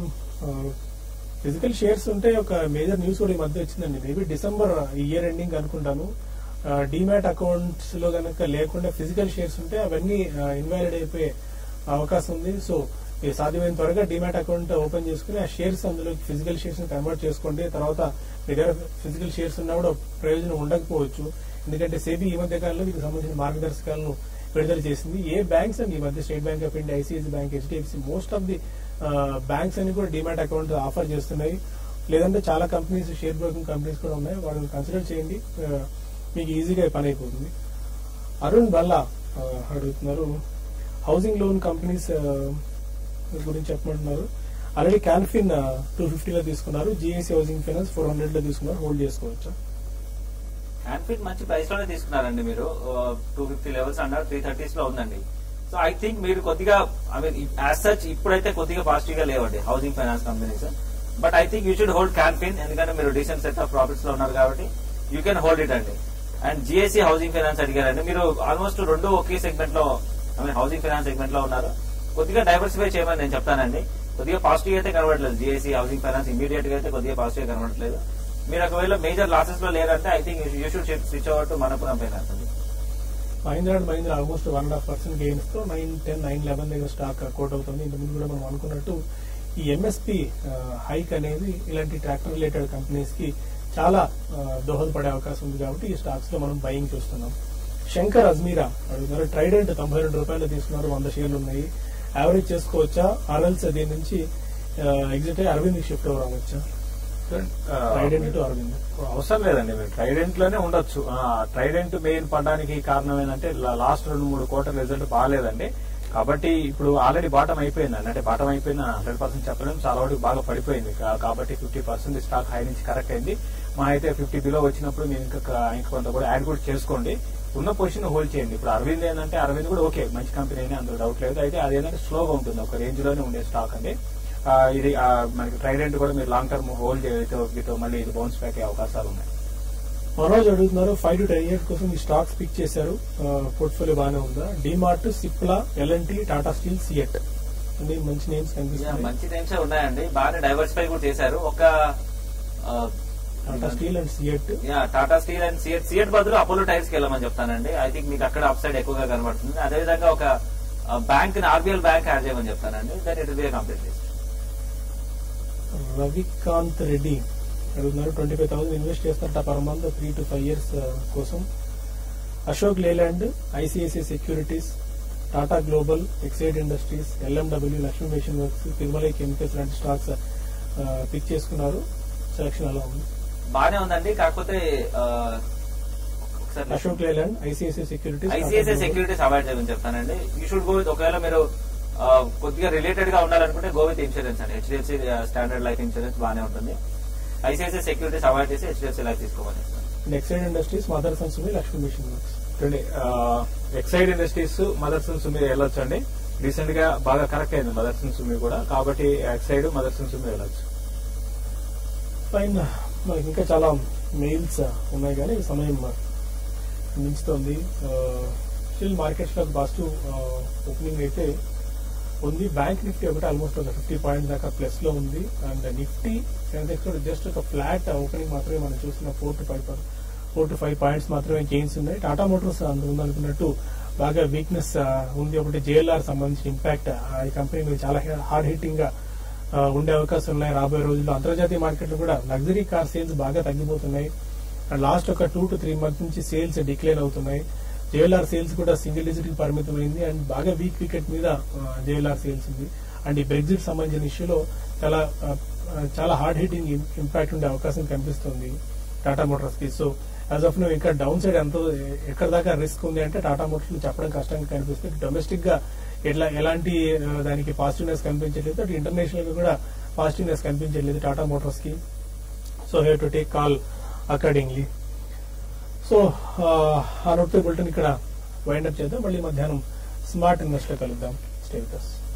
ఫిజికల్ షేర్స్ ఉంటే ఒక మేజర్ న్యూస్ కూడా ఈ మధ్య వచ్చిందండి మేబీ డిసెంబర్ ఇయర్ ఎండింగ్ అనుకుంటాను డిమాట్ అకౌంట్స్ లో కనుక లేకుండా ఫిజికల్ షేర్స్ ఉంటే అవన్నీ ఇన్వాలిడ్ అయిపోయే అవకాశం ఉంది సో ఈ సాధ్యమైన త్వరగా డిమాట్ అకౌంట్ ఓపెన్ చేసుకుని ఆ షేర్స్ అందులో ఫిజికల్ షేర్స్ ని కన్వర్ట్ చేసుకోండి తర్వాత మీ దగ్గర ఫిజికల్ షేర్స్ ఉన్నా కూడా ప్రయోజనం ఉండకపోవచ్చు ఎందుకంటే సేబీ ఈ మధ్య కాలంలో దీనికి సంబంధించిన మార్గదర్శకాలను విడుదల చేసింది ఏ బ్యాంక్స్ అండి ఈ మధ్య state bank of India ICICI bank HDFC most of the banks అన్ని కూడా డిమాట్ అకౌంట్ ఆఫర్ చేస్తున్నాయి లేదంటే చాలా కంపెనీస్ షేర్ బ్రోకింగ్ కంపెనీస్ కూడా ఉన్నాయి వాళ్ళని కన్సిడర్ చేయండి ఆ, మీకు ఈజీగా పని అయిపోతుంది అరుణ్ బల్లా ఆ, అడుగుతున్నారు హౌసింగ్ లోన్ కంపెనీస్ గురించి చెప్పమంటున్నారు ఆల్రెడీ క్యాన్ఫిన్ టూ ఫిఫ్టీలో తీసుకున్నారు GIC housing finance four hundred లో తీసుకున్నారు హోల్డ్ చేసుకోవచ్చా హ్యాండ్ఫిట్ మంచి ప్రైస్ లోనే తీసుకున్నారండి మీరు టూ ఫిఫ్టీ లెవెల్స్ అన్నారు త్రీ థర్టీస్ లో ఉందండి సో ఐ థింక్ మీరు కొద్దిగా ఐ మీన్ యాజ్ సచ్ ఇప్పుడైతే కొద్దిగా పాజిటివ్ గా లేవండి housing finance companies but I think you should hold Canfin ఎందుకంటే మీరు డీసెంట్ సెట్ ఆఫ్ ప్రాఫిట్స్ లో ఉన్నారు కాబట్టి యూ కెన్ హోల్డ్ ఇట్ అండి అండ్ జిఎస్సి హౌసింగ్ ఫైనాన్స్ అడిగారండి మీరు ఆల్మోస్ట్ రెండు ఒకే సెగ్మెంట్ లో I mean housing finance segment లో ఉన్నారు కొద్దిగా డైవర్సిఫై చేయమని నేను చెప్తానండి కొద్దిగా పాజిటివ్ అయితే కనబడలేదు జిఎస్సి హౌసింగ్ ఫైనాన్స్ ఇమీడియట్ గా అయితే కొద్దిగా పాజిటివ్ కనబడట్లేదు మీరు ఒకవేళ మేజర్ లాసెస్ లో లేరంటే I think you should switch over to Manappuram finance అండి Mahindra and Mahindra almost one and half percent gains తో నైన్ టెన్ నైన్ లెవెన్ దగ్గర స్టాక్ కోట్ అవుతుంది ఇంతకుముందు కూడా మనం అనుకున్నట్టు ఈ ఎంఎస్పి హైక్ అనేది ఇలాంటి ట్రాక్టర్ రిలేటెడ్ కంపెనీస్ కి చాలా ఆ, దోహదపడే అవకాశం ఉంది కాబట్టి ఈ స్టాక్స్ లో మనం బయింగ్ చూస్తున్నాం శంకర్ అజ్మీరా అడుగుతున్నారు ట్రైడెంట్ తొంభై రెండు రూపాయలు తీసుకున్నారు వంద షేర్లు ఉన్నాయి యావరేజ్ చేసుకోవచ్చా ఆర్ఎల్స్ దీని నుంచి ఎగ్జిట్ అయ్యి అరవింద్ షిఫ్ట్ ఓవర్ అవ్వచ్చా ట్రైడెంట్ టు అరవింద్ అవసరం లేదండి మీరు ట్రైడెంట్ లోనే ఉండొచ్చు ట్రైడెంట్ మెయిన్ పడడానికి కారణం ఏంటంటే లాస్ట్ రెండు మూడు కోట్ల రిజల్ట్ బాగాలేదండి కాబట్టి ఇప్పుడు ఆల్రెడీ బాటం అయిపోయింది అంటే బాటం అయిపోయిన హండ్రెడ్ పర్సెంట్ చెప్పలేము చాలా వరకు బాగా పడిపోయింది కా- కాబట్టి ఫిఫ్టీ పర్సెంట్ స్టాక్ హై నుంచి కరెక్ట్ అయింది మా అయితే ఫిఫ్టీ బిలో వచ్చినప్పుడు మీరు ఇంకా ఇంకా కొంత కూడా యాడ్ కూడా చేసుకోండి ఉన్న పొజిషన్ హోల్డ్ చేయండి ఇప్పుడు అరవింద్ ఏంటంటే అరవింద్ కూడా ఓకే మంచి కంపెనీ అని అందులో డౌట్ లేదు అయితే అదేంటంటే స్లోగా ఉంటుంది ఒక రేంజ్ లోనే ఉండే స్టాక్ అండి ఆ, ఇది ఆ, మనకి ట్రైడెంట్ కూడా మీరు లాంగ్ టర్మ్ హోల్డ్ చేయతో మళ్ళీ ఇది బౌన్స్ బ్యాక్ అయ్యే అవకాశాలు ఉన్నాయి మనోజ్ అడుగుతున్నారు ఫైవ్ టు టెన్ ఇయర్స్ కోసం ఈ స్టాక్స్ పిక్ చేశారు పోర్ట్ఫోలియో బాగానే ఉందా డిమార్ట్ సిప్లా ఎల్ఎన్టీ టాటా స్టీల్ సిఎట్ అన్ని మంచి నేమ్స్ Yeah, కనిపిస్తున్నాయి మంచి నేమ్స్ ఉన్నాయండి బాగా డైవర్సిఫై కూడా చేశారు ఒక Tata Steel and CEAT Tata Steel and CEAT CEAT బదులు అపోలో టైర్స్ కి వెళ్ళమని చెప్తానండి ఐ థింక్ మీకు అక్కడ అప్ సైడ్ ఎక్కువగా కనబడుతుంది అదేవిధంగా ఒక బ్యాంక్ ఆర్బీఎల్ బ్యాంక్ యాడ్ చేయమని చెప్తానండి that it be complete list Ravikant Reddy అడుగుతున్నారు ట్వంటీ ఫైవ్ థౌసండ్ ఇన్వెస్ట్ చేస్తారట per month three to five years కోసం Ashok Leyland ICICI Securities Tata Global Exide Industries LMW Lakshmi Machine Works Tirumala Chemicals లాంటి స్టాక్స్ పిక్ చేసుకున్నారు సెలక్షన్ అలా ఉంది బానే ఉందండి కాకపోతే ఆ, ఒకసారి Ashok Leyland ICICI Securities ICICI Securities avoid చేయమని చెప్తానండి యూ షుడ్ గో విత్ ఒకవేళ మీరు ఆ, కొద్దిగా రిలేటెడ్ గా ఉండాలనుకుంటే గో విత్ ఇన్సూరెన్స్ అండి హెచ్డిఎఫ్సి స్టాండర్డ్ లైఫ్ ఇన్సూరెన్స్ బాగానే ఉంటుంది ఐసిఐసిఐ సెక్యూరిటీస్ అవాయిడ్ చేసి హెచ్డిఎఫ్సి లైఫ్ తీసుకోమని చెప్తాను Exide Industries Motherson Lakshmi Machine Works చూడండి ఎక్సైడ్ ఇండస్ట్రీస్ మదర్సన్ సుమి వెళ్ళొచ్చు అండి రీసెంట్ గా బాగా కరెక్ట్ అయింది మదర్సన్ సుమి కూడా కాబట్టి ఎక్సైడ్ మదర్సన్ సుమి వెళ్ళొచ్చు ఫైన్ మనకి ఇంకా చాలా మెయిల్స్ ఉన్నాయి కానీ సమయం మించుతోంది స్టిల్ మార్కెట్స్ లో పాజిటివ్ ఓపెనింగ్ అయితే ఉంది బ్యాంక్ నిఫ్టీ ఒకటి ఆల్మోస్ట్ ఒక ఫిఫ్టీ పాయింట్ దాకా ప్లస్ లో ఉంది అండ్ నిఫ్టీ సెన్సెక్స్ కూడా జస్ట్ ఒక ఫ్లాట్ ఓపెనింగ్ మాత్రమే మనం చూసిన four to five four to five points మాత్రమే గెయిన్స్ ఉన్నాయి టాటా మోటార్స్ అందుకు అనుకున్నట్టు బాగా వీక్నెస్ ఉంది ఒకటి జేఎల్ఆర్ సంబంధించిన ఇంపాక్ట్ ఈ కంపెనీ మీద చాలా హార్డ్ హిట్టింగ్ గా ఆ, ఉండే అవకాశం ఉన్నాయి రాబోయే రోజుల్లో అంతర్జాతీయ మార్కెట్లో కూడా లగ్జరీ కార్ సేల్స్ బాగా తగ్గిపోతున్నాయి అండ్ లాస్ట్ ఒక టూ టు త్రీ మంత్స్ నుంచి సేల్స్ డిక్లైన్ అవుతున్నాయి జేఎల్ఆర్ సేల్స్ కూడా సింగిల్ డిజిట్ కి పరిమితమైంది అండ్ బాగా వీక్ వికెట్ మీద జేఎల్ఆర్ సేల్స్ ఉంది అండ్ ఈ బ్రెగ్జిట్ సంబంధించిన ఇష్యూలో చాలా ఆ, ఆ, చాలా హార్డ్ హిట్టింగ్ ఇంపాక్ట్ ఉండే అవకాశం కనిపిస్తుంది టాటా మోటార్స్ కి సో యాజ్ ఆఫ్ నో ఇంకా డౌన్ సైడ్ ఎంత ఎక్కడ దాకా రిస్క్ ఉంది అంటే టాటా మోటార్స్ చెప్పడం కష్టంగా కనిపిస్తుంది డొమెస్టిక్ గా ఎట్లా ఎలాంటి ఆ, దానికి పాజిటివ్నెస్ కనిపించలేదు అటు ఇంటర్నేషనల్ గా కూడా పాజిటివ్నెస్ కనిపించలేదు టాటా మోటార్స్ కి so have to take call accordingly so uh note bulletin ఇక్కడ వైండప్ చేద్దాం మళ్ళీ మధ్యాహ్నం స్మార్ట్ ఇన్వెస్ట్ లో కలుద్దాం స్టే విత్ us.